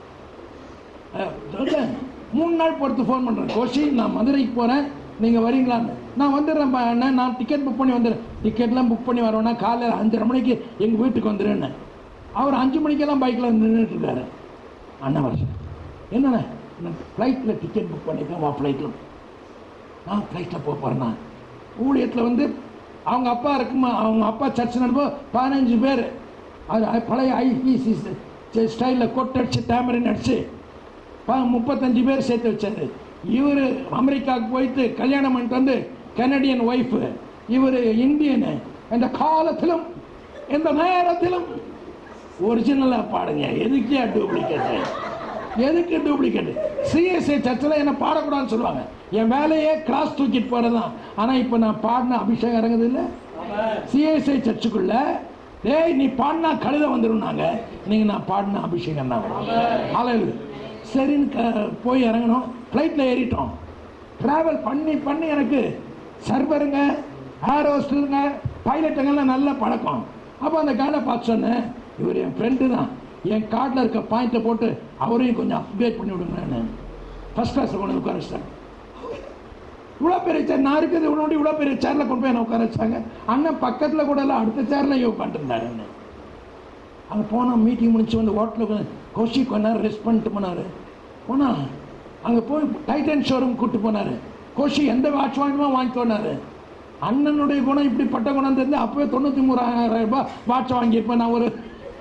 அஹ், சொல்றேன். மூணு நாள் பொறுத்து ஃபோன் பண்ணுறேன் கோஷி நான் மதுரைக்கு போகிறேன் நீங்கள் வரீங்களான்னு நான் வந்துடுறேன் பா அண்ணன் நான் டிக்கெட் புக் பண்ணி வந்துடுறேன் டிக்கெட்லாம் புக் பண்ணி வரவேன்னா காலையில் அஞ்சரை மணிக்கு எங்கள் வீட்டுக்கு வந்துடுறேன்னு அவர் அஞ்சு மணிக்கெல்லாம் பைக்கில் நின்றுட்டு இருக்காரு அண்ணன் வருஷம் என்னண்ணே நான் ஃப்ளைட்டில் டிக்கெட் புக் பண்ணியிருக்கேன் வா ஃப்ளைட்டில் நான் ஃப்ளைட்டில் போக போகிறேண்ணா ஊழியத்தில் வந்து அவங்க அப்பா இருக்குமா அவங்க அப்பா சர்ச் நடப்போ பதினஞ்சு பேர் அது அது பழைய ஐபிசி ஸ்டைலில் கொட்டடிச்சு டேமரின் அடிச்சு ப முப்பத்தஞ்சு பேர் சேர்த்து வச்சாரு இவர் அமெரிக்காவுக்கு போயிட்டு கல்யாணம் பண்ணிட்டு வந்து கனடியன் ஒய்ஃபு இவர் இந்தியனு இந்த காலத்திலும் எந்த நேரத்திலும் ஒரிஜினலாக பாடுங்க எதுக்கே டூப்ளிகேட் எதுக்கு டூப்ளிகேட் சிஎஸ்ஐ சர்ச்சில் என்ன பாடக்கூடாதுன்னு சொல்லுவாங்க என் வேலையே கிராஸ் தூக்கிட்டு போகிறதான் ஆனால் இப்போ நான் பாடின அபிஷேகம் இறங்குது இல்லை சிஎஸ்ஐ சர்ச்சுக்குள்ள டேய் நீ பாடினா கழுத வந்துருன்னாங்க நீங்கள் நான் பாடின அபிஷேகம் தான் ஆலையில் சரின்னு க போய் இறங்கணும் ஃப்ளைட்டில் ஏறிட்டோம் ட்ராவல் பண்ணி பண்ணி எனக்கு சர்வருங்க ஏர் ஹோஸ்டருங்க பைலட்டுங்கெல்லாம் நல்ல பழக்கம் அப்போ அந்த கார்டை பார்த்து சொன்னேன் இவர் என் ஃப்ரெண்டு தான் என் கார்டில் இருக்க பாயிண்ட்டை போட்டு அவரையும் கொஞ்சம் அப்டேட் பண்ணி விடுங்கன்னு ஃபஸ்ட் கிளாஸில் கொண்டு வந்து உட்கார வச்சிட்டாங்க இவ்வளோ பெரிய சேர் நான் இருக்கிறது இவ்வளோ இவ்வளோ பெரிய சேரில் கொண்டு போய் என்ன உட்கார வச்சாங்க அண்ணன் பக்கத்தில் கூட இல்லை அடுத்த சேரில் இவ உட்காந்துருந்தாருன்னு அங்கே போனால் மீட்டிங் முடிச்சு வந்து ஹோட்டலுக்கு கோஷி கொஞ்ச நேரம் ரெஸ்ட் பண்ணிட்டு போனார் போனால் அங்கே போய் டைட்டன் ஷோரூம் கூப்பிட்டு போனார் கோஷி எந்த வாட்ச் வாங்கணுமோ வாங்கிக்கோனாரு அண்ணனுடைய குணம் இப்படிப்பட்ட குணம் தெரிஞ்சு அப்போவே தொண்ணூற்றி மூணாயிரம் ரூபாய் வாட்ச் வாங்கியிருப்பேன் நான் ஒரு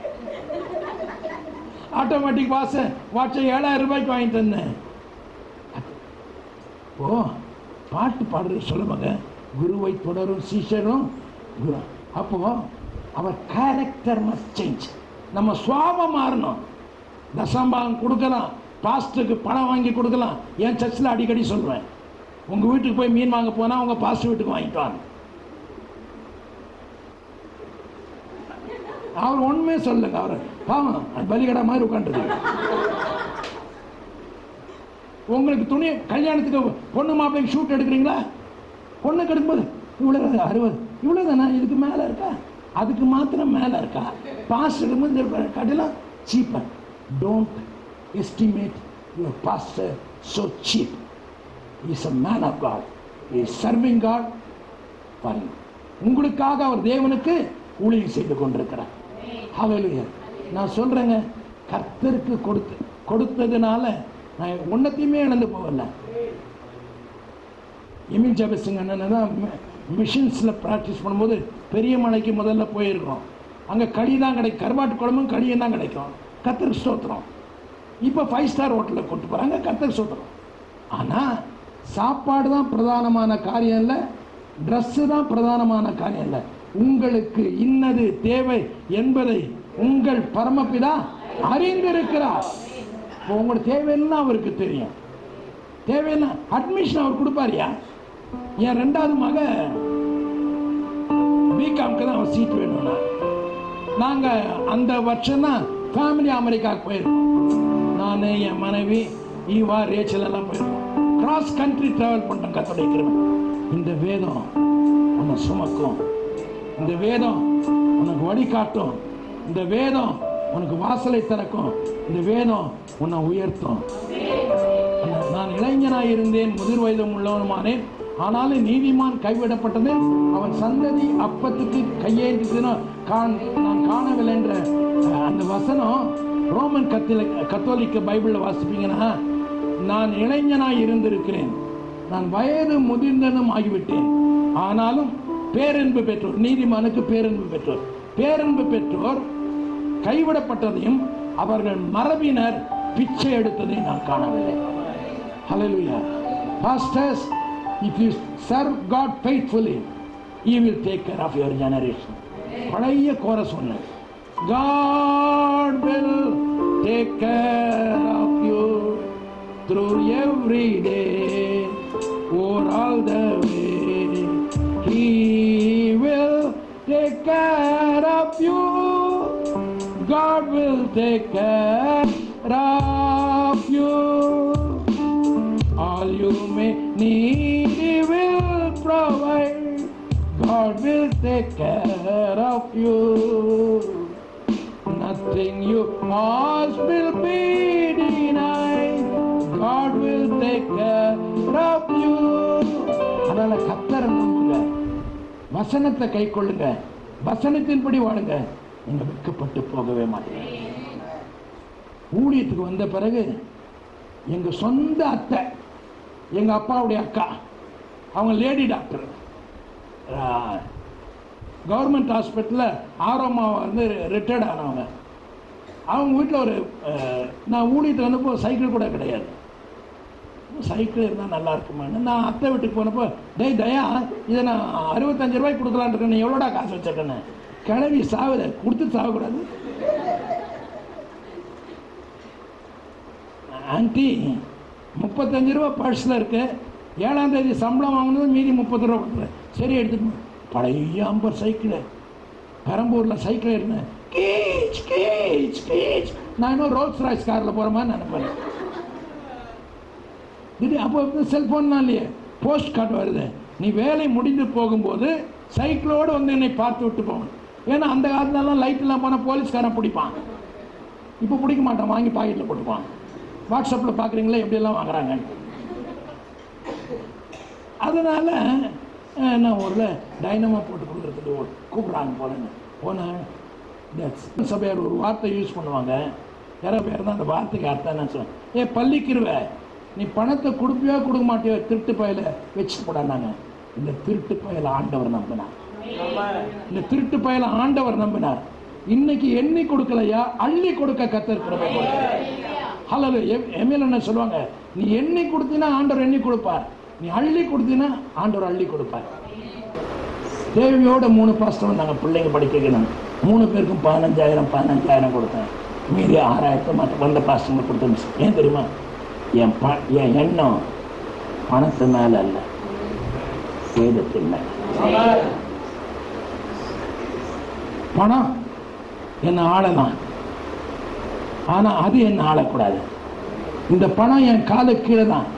ஆட்டோமேட்டிக் வாட்சை வாட்சை ஏழாயிரம் ரூபாய்க்கு வாங்கிட்டு வந்தேன் ஓ பாட்டு பாடுறது சொல்லுவாங்க குருவை தொடரும் சீஷரும் குரு அப்போ அவர் கேரக்டர் மஸ்ட் சேஞ்ச் நம்ம சுவாபம் மாறணும் தசம்பாகம் கொடுக்கலாம் பாஸ்டருக்கு பணம் வாங்கி கொடுக்கலாம் என் சர்ச்சில் அடிக்கடி சொல்லுவேன் உங்கள் வீட்டுக்கு போய் மீன் வாங்க போனால் உங்கள் பாஸ்டர் வீட்டுக்கு வாங்கிட்டு வாங்க அவர் ஒன்றுமே சொல்லுங்க அவர் பாவம் பலிகடா மாதிரி உட்காந்துருக்காரு உங்களுக்கு துணி கல்யாணத்துக்கு பொண்ணு மாப்பிள்ளைக்கு ஷூட் எடுக்கிறீங்களா பொண்ணுக்கு எடுக்கும்போது இவ்வளோ அறுபது இவ்வளோ தானே இதுக்கு மேலே இருக்கா அதுக்கு மாத்திரம் மேலே இருக்கா பாஸ்ட் எடுக்கும்போது கட்டலாம் cheaper don't estimate your pastor so cheap is a man of God is serving God பாருங்க உங்களுக்காக அவர் தேவனுக்கு ஊழியம் செய்து கொண்டிருக்கிறார் ஹalleluya நான் சொல்றேங்க கர்த்தருக்கு கொடுத்து கொடுத்ததுனால நான் ஒன்னத்தையுமே இழந்து போகல எமில் ஜபசிங் அண்ணன் தான் மிஷின்ஸில் ப்ராக்டிஸ் பண்ணும்போது பெரிய மலைக்கு முதல்ல போயிருக்கிறோம் அங்கே களி தான் கிடைக்கும் கருவாட்டு குழம்பும் களியும் தான் கிடைக்கும் கத்தர் ஸ்தோத்திரம் இப்போ ஃபைவ் ஸ்டார் ஹோட்டலில் கொண்டு போகிறாங்க கத்தர் ஸ்தோத்திரம் ஆனால் சாப்பாடு தான் பிரதானமான காரியம் இல்லை ட்ரெஸ்ஸு தான் பிரதானமான காரியம் இல்லை உங்களுக்கு இன்னது தேவை என்பதை உங்கள் பரமபிதா அறிந்திருக்கிறார் இப்போ உங்களோட தேவைன்னா அவருக்கு தெரியும் தேவைன்னா அட்மிஷன் அவர் கொடுப்பாரியா என் ரெண்டாவது மக பிகாம்க்கு தான் அவர் சீட் வேணும்னா நாங்கள் அந்த வருஷம் தான் ஃபேமிலி அமெரிக்காவுக்கு போயிருக்கோம் நான் என் மனைவி ஈவா ரேச்சல் எல்லாம் போயிருக்கோம் கிராஸ் கண்ட்ரி ட்ராவல் பண்ணுறோம் கத்தோடைக்கிறவன் இந்த வேதம் உன்னை சுமக்கும் இந்த வேதம் உனக்கு வழிகாட்டும் இந்த வேதம் உனக்கு வாசலை திறக்கும் இந்த வேதம் உன்னை உயர்த்தும் நான் இளைஞனாய் இருந்தேன் முதிர் வயதும் உள்ளவனுமானேன் ஆனாலும் நீதிமான் கைவிடப்பட்டது அவன் சந்ததி அப்பத்துக்கு கையேந்தினா காண் நான் காணவில்லை என்ற அஹ், அந்த வசனம் ரோமன் கத்தில கத்தோலிக்க பைபிளில் வாசிப்பீங்கன்னா நான் இளைஞனாய் இருந்திருக்கிறேன் நான் வயது முதிர்ந்ததும் ஆகிவிட்டேன் ஆனாலும் பேரன்பு பெற்றோர் நீதிமானுக்கு பேரன்பு பெற்றோர் பேரன்பு பெற்றோர் கைவிடப்பட்டதையும் அவர்கள் மரபினர் பிச்சை எடுத்ததையும் நான் காணவில்லை Hallelujah. Pastors, if you serve God faithfully, He will take care of your generation. பழைய கோரஸ் ஒன்று God will take care of you through every day or all the way. He will take care of you. God will take care of you. All you may need, He will provide. God will take care of you. Nothing you ask will be denied. God will take care of you. அதனால கத்தரை நம்புங்க வசனத்தை கை கொள்ளுங்க வசனத்தின்படி வாழுங்க நீங்க வெட்கப்பட்டு போகவே மாட்டீங்க ஊழியத்துக்கு வந்த பிறகு எங்க சொந்த அத்தை எங்க அப்பாவுடைய அக்கா அவங்க லேடி டாக்டர் கவர்மெண்ட் ஹாஸ்பிட்டலில் ஆரோமா வந்து ரிட்டையர்ட் ஆனவங்க அவங்க வீட்டில் ஒரு அஹ், நான் ஊழியத்துக்கு வந்தப்போ சைக்கிள் கூட கிடையாது சைக்கிள் இருந்தால் நல்லா இருக்குமான்னு நான் அத்தை வீட்டுக்கு போனப்போ டேய் தயா இதை நான் அறுபத்தஞ்சு ரூபாய்க்கு கொடுக்கலான்னு இருக்கேன் நீ எவ்வளோடா காசு வச்சிருக்கேன்னு கிளவி சாவுத கொடுத்து சாகக்கூடாது ஆன்ட்டி முப்பத்தஞ்சு ரூபா பர்ஸில் இருக்கு ஏழாம் தேதி சம்பளம் வாங்கினது மீதி முப்பது ரூபா கொடுக்குறேன் சரி எடுத்துட்டு போ. பழைய ஐம்பது சைக்கிள் பெரம்பூரில் சைக்கிள் இருந்தேன் கீச் கீச் கீச் நான் இன்னும் ரோல்ஸ் ராய்ஸ் காரில் போகிற மாதிரி நினைப்பேன் திடீர் அப்போ வந்து செல்ஃபோன்லாம் இல்லையே போஸ்ட் கார்டு வருது நீ வேலை முடிந்து போகும்போது சைக்கிளோடு வந்து என்னை பார்த்து விட்டு போகணும் ஏன்னா அந்த காலத்துலலாம் லைட்லாம் போனால் போலீஸ்காரன் பிடிப்பான் இப்போ பிடிக்க மாட்டான் வாங்கி பாக்கெட்டில் போட்டுப்பான் வாட்ஸ்அப்பில் பார்க்குறீங்களா எப்படியெல்லாம் வாங்குறாங்க அதனால் அஹ், நான் ஒரு டைனமா போட்டு கொடுக்குறதுக்கு ஒரு கூப்பிட்றாங்க போலன்னு போனேன் இந்த சபையார் ஒரு வார்த்தை யூஸ் பண்ணுவாங்க யாரோ பேர் தான் அந்த வார்த்தைக்கு அர்த்தம் என்ன சொல்லுவேன் ஏ பள்ளிக்கிருவ நீ பணத்தை கொடுப்பியோ கொடுக்க மாட்டியோ திருட்டு பயில வச்சுட்டு போடானாங்க இந்த திருட்டு பயில ஆண்டவர் நம்பினார் இந்த திருட்டு பயல ஆண்டவர் நம்பினார் இன்னைக்கு எண்ணி கொடுக்கலையா அள்ளி கொடுக்க கத்தர் கிருபை ஹலோ எம்எல் என்ன சொல்லுவாங்க நீ எண்ணி கொடுத்தீனா ஆண்டவர் எண்ணி கொடுப்பார் நீ அள்ளி கொடுத்தீனா ஆண்டவர் அள்ளி கொடுப்பார் தேவையோட மூணு பாஸ்டர் வந்தாங்க பிள்ளைங்க படிக்கணும் மூணு பேருக்கும் பதினஞ்சாயிரம் பதினஞ்சாயிரம் கொடுத்தேன் மீதி ஆறாயிரத்தை மற்ற வந்த பாஸ்டருக்கு கொடுத்தேன் ஏன் தெரியுமா என் ப என் எண்ணம் பணத்து மேல அல்ல சேதத்தின் மேல பணம் என்னை ஆளலாம் ஆனால் அது என்னை ஆளக்கூடாது இந்த பணம் என் காலு கீழே தான்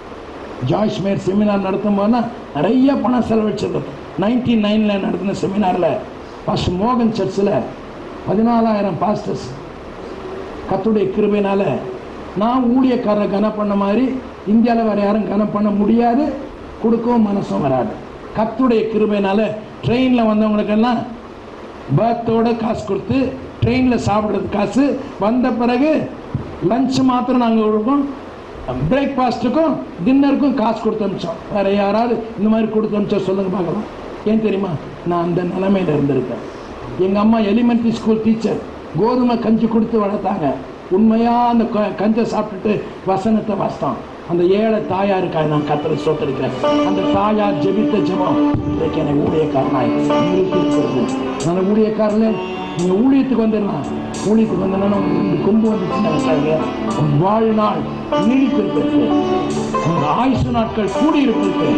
ஜாய்ஸ் மேர் செமினார் நடத்தும் போதுனா நிறைய பணம் செலவழிச்சது நைன்டீன் நைனில் நடத்தின செமினாரில் ஃபஸ்ட் மோகன் சர்ச்சில் பதினாலாயிரம் பாஸ்டர்ஸ் கத்துடைய கிருபையினால நான் ஊழியக்காரரை கனம் பண்ண மாதிரி இந்தியாவில் வேறு யாரும் கனம் பண்ண முடியாது கொடுக்கவும் மனசும் வராது கத்துடைய கிருபையினால ட்ரெயினில் வந்தவங்களுக்கெல்லாம் பர்த்தோட காசு கொடுத்து ட்ரெயினில் சாப்பிட்றது காசு வந்த பிறகு லஞ்ச் மாத்திரம் நாங்கள் கொடுப்போம் பிரேக்ஃபாஸ்ட்டுக்கும் டின்னருக்கும் காசு கொடுத்து அனுப்பிச்சோம் வேறு யாராவது இந்த மாதிரி கொடுத்து அனுப்பிச்சா சொல்லுங்க பார்க்கலாம் ஏன் தெரியுமா நான் அந்த நிலைமையில் இருந்திருக்கேன் எங்கள் அம்மா எலிமெண்ட்ரி ஸ்கூல் டீச்சர் கோதுமை கஞ்சி கொடுத்து வளர்த்தாங்க உண்மையாக அந்த க- கஞ்சை சாப்பிட்டுட்டு வசனத்தை வாசித்தான் அந்த ஏழை தாயாருக்காக நான் கத்தரை சோத்தரிக்கிறேன் அந்த தாயார் ஜெபித்த ஜெபம் இன்றைக்கு என்னை ஊழியக்காரனாய் நிரூபித்திருக்கிறது நான் ஊழியக்காரல நீங்க ஊழியத்துக்கு வந்துடலாம் ஊழியத்துக்கு வந்தோன்னா உங்களுக்கு கொண்டு வந்துச்சுன்னு நினைக்காங்க உன் வாழ்நாள் நீடித்திருப்பதற்கு உங்க ஆயுசு நாட்கள் கூடியிருப்பதற்கு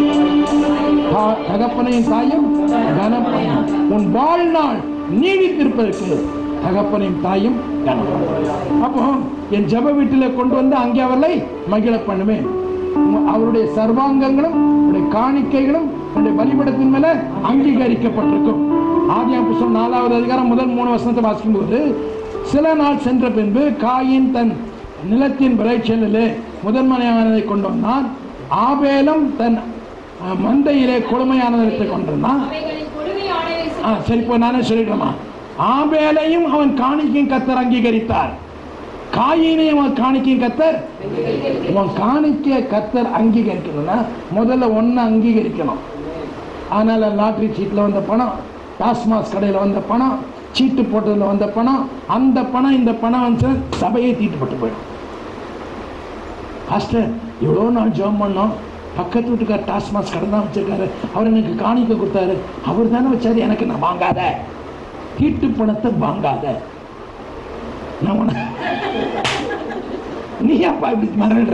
தா- தகப்பனையும் தாயும் கனம் பண்ணும் உன் வாழ்நாள் நீடித்திருப்பதற்கு தகப்பனையும் தாயும் கனம் பண்ணும். அப்போ என் ஜெப வீட்டில் கொண்டு வந்து அங்கே அவர்களை மகிழ பண்ணுவேன் உங்க- அவருடைய சர்வாங்கங்களும் அவருடைய காணிக்கைகளும் அவருடைய பலிபடத்தின் மேல அங்கீகரிக்கப்பட்டிருக்கும் ஆதியாம் புஸ்தகம் நாலாவது அதிகாரம் முதல் மூணு வசனத்தை வாசிக்கும் போது சில நாள் சென்ற பின்பு காயின் தன் நிலத்தின் விளைச்சலிலே முதன்மையானதை கொண்டு வந்தான் ஆபேலும் தன் அஹ், மந்தையிலே கொடுமையானதை கொண்டு வந்தான் அவைகளின் கொடுமையானவை ஆ சரி இப்போ நானே சொல்லிடுறேமா ஆபேலையும் அவன் காணிக்கையும் கத்தர் அங்கீகரித்தார் காயினையும் அவன் காணிக்கையும் கத்தர் உன் காணிக்கைய கத்தர் அங்கீகரிக்கணும்னா முதல்ல ஒன்று அங்கீகரிக்கணும் அதனால லாட்ரி சீட்டில் வந்த பணம் டாஸ்மாஸ் கடையில் வந்த பணம் சீட்டு போட்டதில் வந்த பணம் அந்த பணம் இந்த பணம் வந்து சபையை தீட்டுப்பட்டு போயிடும் பாஸ்டர் எவ்வளோ நாள் ஜெபம் பண்ணோம் பக்கத்து வீட்டுக்கார் டாஸ்மாஸ் கடை தான் வச்சிருக்காரு அவர் எனக்கு காணிக்க கொடுத்தாரு அவர் தானே வச்சாரு எனக்கு நான் வாங்காத தீட்டு பணத்தை வாங்காத நான் உன நீ அப்பா இப்படி மறந்துடுற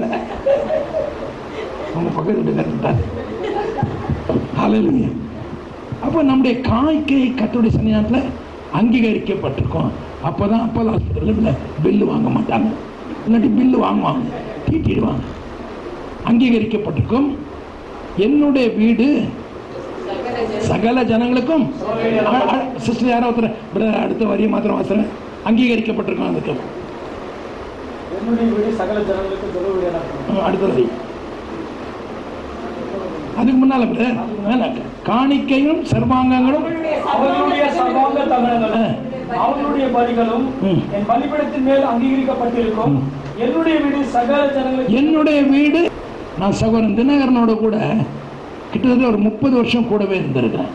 உங்க பக்கத்து வீட்டு கத்துட்டாரு ஹalleluya அப்போ நம்முடைய காய்க்கை கத்தோடைய சன்னிதானத்தில் அங்கீகரிக்கப்பட்டிருக்கும் அப்பதான் அப்போ ஹாஸ்பிட்டலில் பில்லு வாங்க மாட்டாங்க இல்லாட்டி பில்லு வாங்குவாங்க தீட்டிடுவாங்க அங்கீகரிக்கப்பட்டிருக்கும் என்னுடைய வீடு சகல ஜனங்களுக்கும் சிஸ்டர் யாரோ ஒருத்தர் brother, அடுத்த வரியை மாத்திரம் வாசுறேன் அங்கீகரிக்கப்பட்டிருக்கும் அதுக்கு என்னுடைய வீடு சகல ஜனங்களுக்கு தொழு வீடு எனப்படும். அடுத்த வரி அதுக்கு முன்னால brother, மேல காணிக்கையும் சர்வாங்கங்களும் அவர்களுடைய சர்வாங்க தகனங்களும் அவர்களுடைய பலிகளும் ம். என் பலிபீடத்தின் மேல் அங்கீகரிக்கப்பட்டிருக்கும் என்னுடைய வீடு சகல ஜனங்களுக்கு என்னுடைய வீடு நான் சகோதரன் தினகரனோட கூட கிட்டத்தட்ட ஒரு முப்பது வருஷம் கூடவே இருந்திருக்கேன்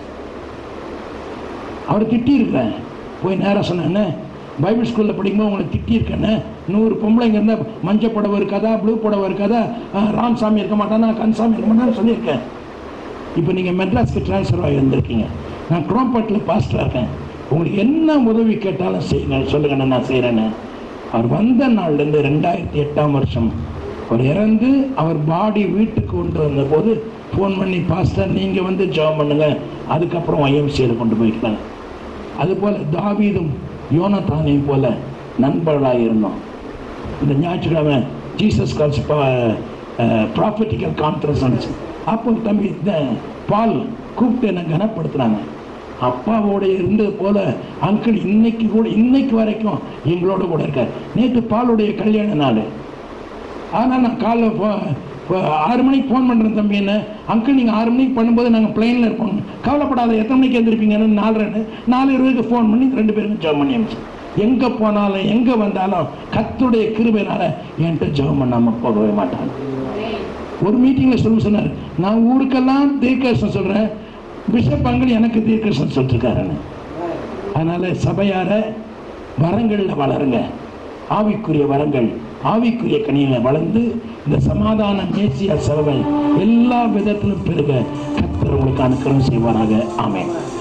அவர் திட்டியிருக்கிறேன் போய் நேராக சொன்னேன்னு பைபிள் ஸ்கூலில் படிக்கும்போது உங்களை திட்டியிருக்கேன்னு நூறு பொம்பளைங்க இருந்தால் மஞ்சள் புடவை இருக்காதா ப்ளூ புடவை இருக்காதா அஹ், ராமசாமி இருக்க மாட்டானா கன்சாமி இருக்க மாட்டான்னு சொல்லியிருக்கேன் இப்போ நீங்கள் மெட்ராஸ்க்கு ட்ரான்ஸ்ஃபர் ஆகி வந்திருக்கீங்க நான் குரோம்பேட்டில் பாஸ்டராக இருக்கேன் உங்களுக்கு என்ன உதவி கேட்டாலும் செய்யுங்க சொல்லுங்க நான் செய்கிறேன்னு அவர் வந்த நாள்லேருந்து ரெண்டாயிரத்தி எட்டாம் வருஷம் அவர் இறந்து அவர் பாடி வீட்டுக்கு கொண்டு வந்தபோது ஃபோன் பண்ணி பாஸ்டர் நீங்கள் வந்து ஜெபம் பண்ணுங்க அதுக்கப்புறம் ஐஎம்சியில் கொண்டு போயிருக்காங்க அதுபோல் தாவீதும் யோனத்தானையும் போல நண்பர்களாக இருந்தோம் இந்த ஞாயிற்றுக்கிழமை ஜீசஸ் கால்ஸ் ப்ராஃபட்டிக்கல் கான்ஃபரன்ஸ் அப்போ தம்பி இந்த பால் கூப்பிட்டு என்னை கனப்படுத்துனாங்க அப்பாவோட இருந்தது போல அங்கிள் இன்னைக்கு கூட இன்னைக்கு வரைக்கும் எங்களோட கூட இருக்கார் நேற்று பாலுடைய கல்யாண நாள் ஆனால் நான் காலைல ஃபோ- ஃபோ- ஆறு மணிக்கு ஃபோன் பண்ணுறேன் தம்பி என்ன அங்கிள் நீங்கள் ஆறு மணிக்கு பண்ணும்போது நாங்கள் பிளைனில் இருப்போம் கவலைப்படாத எத்தனை மணிக்கு எழுந்திருப்பீங்கன்னு நாலு ரெண்டு நாலு இருபதுக்கு ஃபோன் பண்ணி ரெண்டு பேருக்கும் ஜெபம் பண்ணி அனுப்பிச்சேன் எங்கே போனாலும் எங்கே வந்தாலும் கத்துடைய கிருபையினால என்கிட்ட ஜெபம் பண்ணாமல் போகவே மாட்டாங்க ஒரு மீட்டிங்கில் சொல்ல சொன்னார் நான் ஊருக்கெல்லாம் தீர்க்கதரிசனம் சொல்கிறேன் பிஷப் அங்கிள் எனக்கு தீர்க்கதரிசனம் சொல்லிருக்காருன்னு அதனால சபையார வரங்களில் வளருங்க ஆவிக்குரிய வரங்கள் ஆவிக்குரிய கனியில வளர்ந்து இந்த சமாதான மேசியா சபை எல்லா விதத்திலும் பெருக கத்தர் உங்களுக்கு அனுக்கிரம் செய்வாராக ஆமென்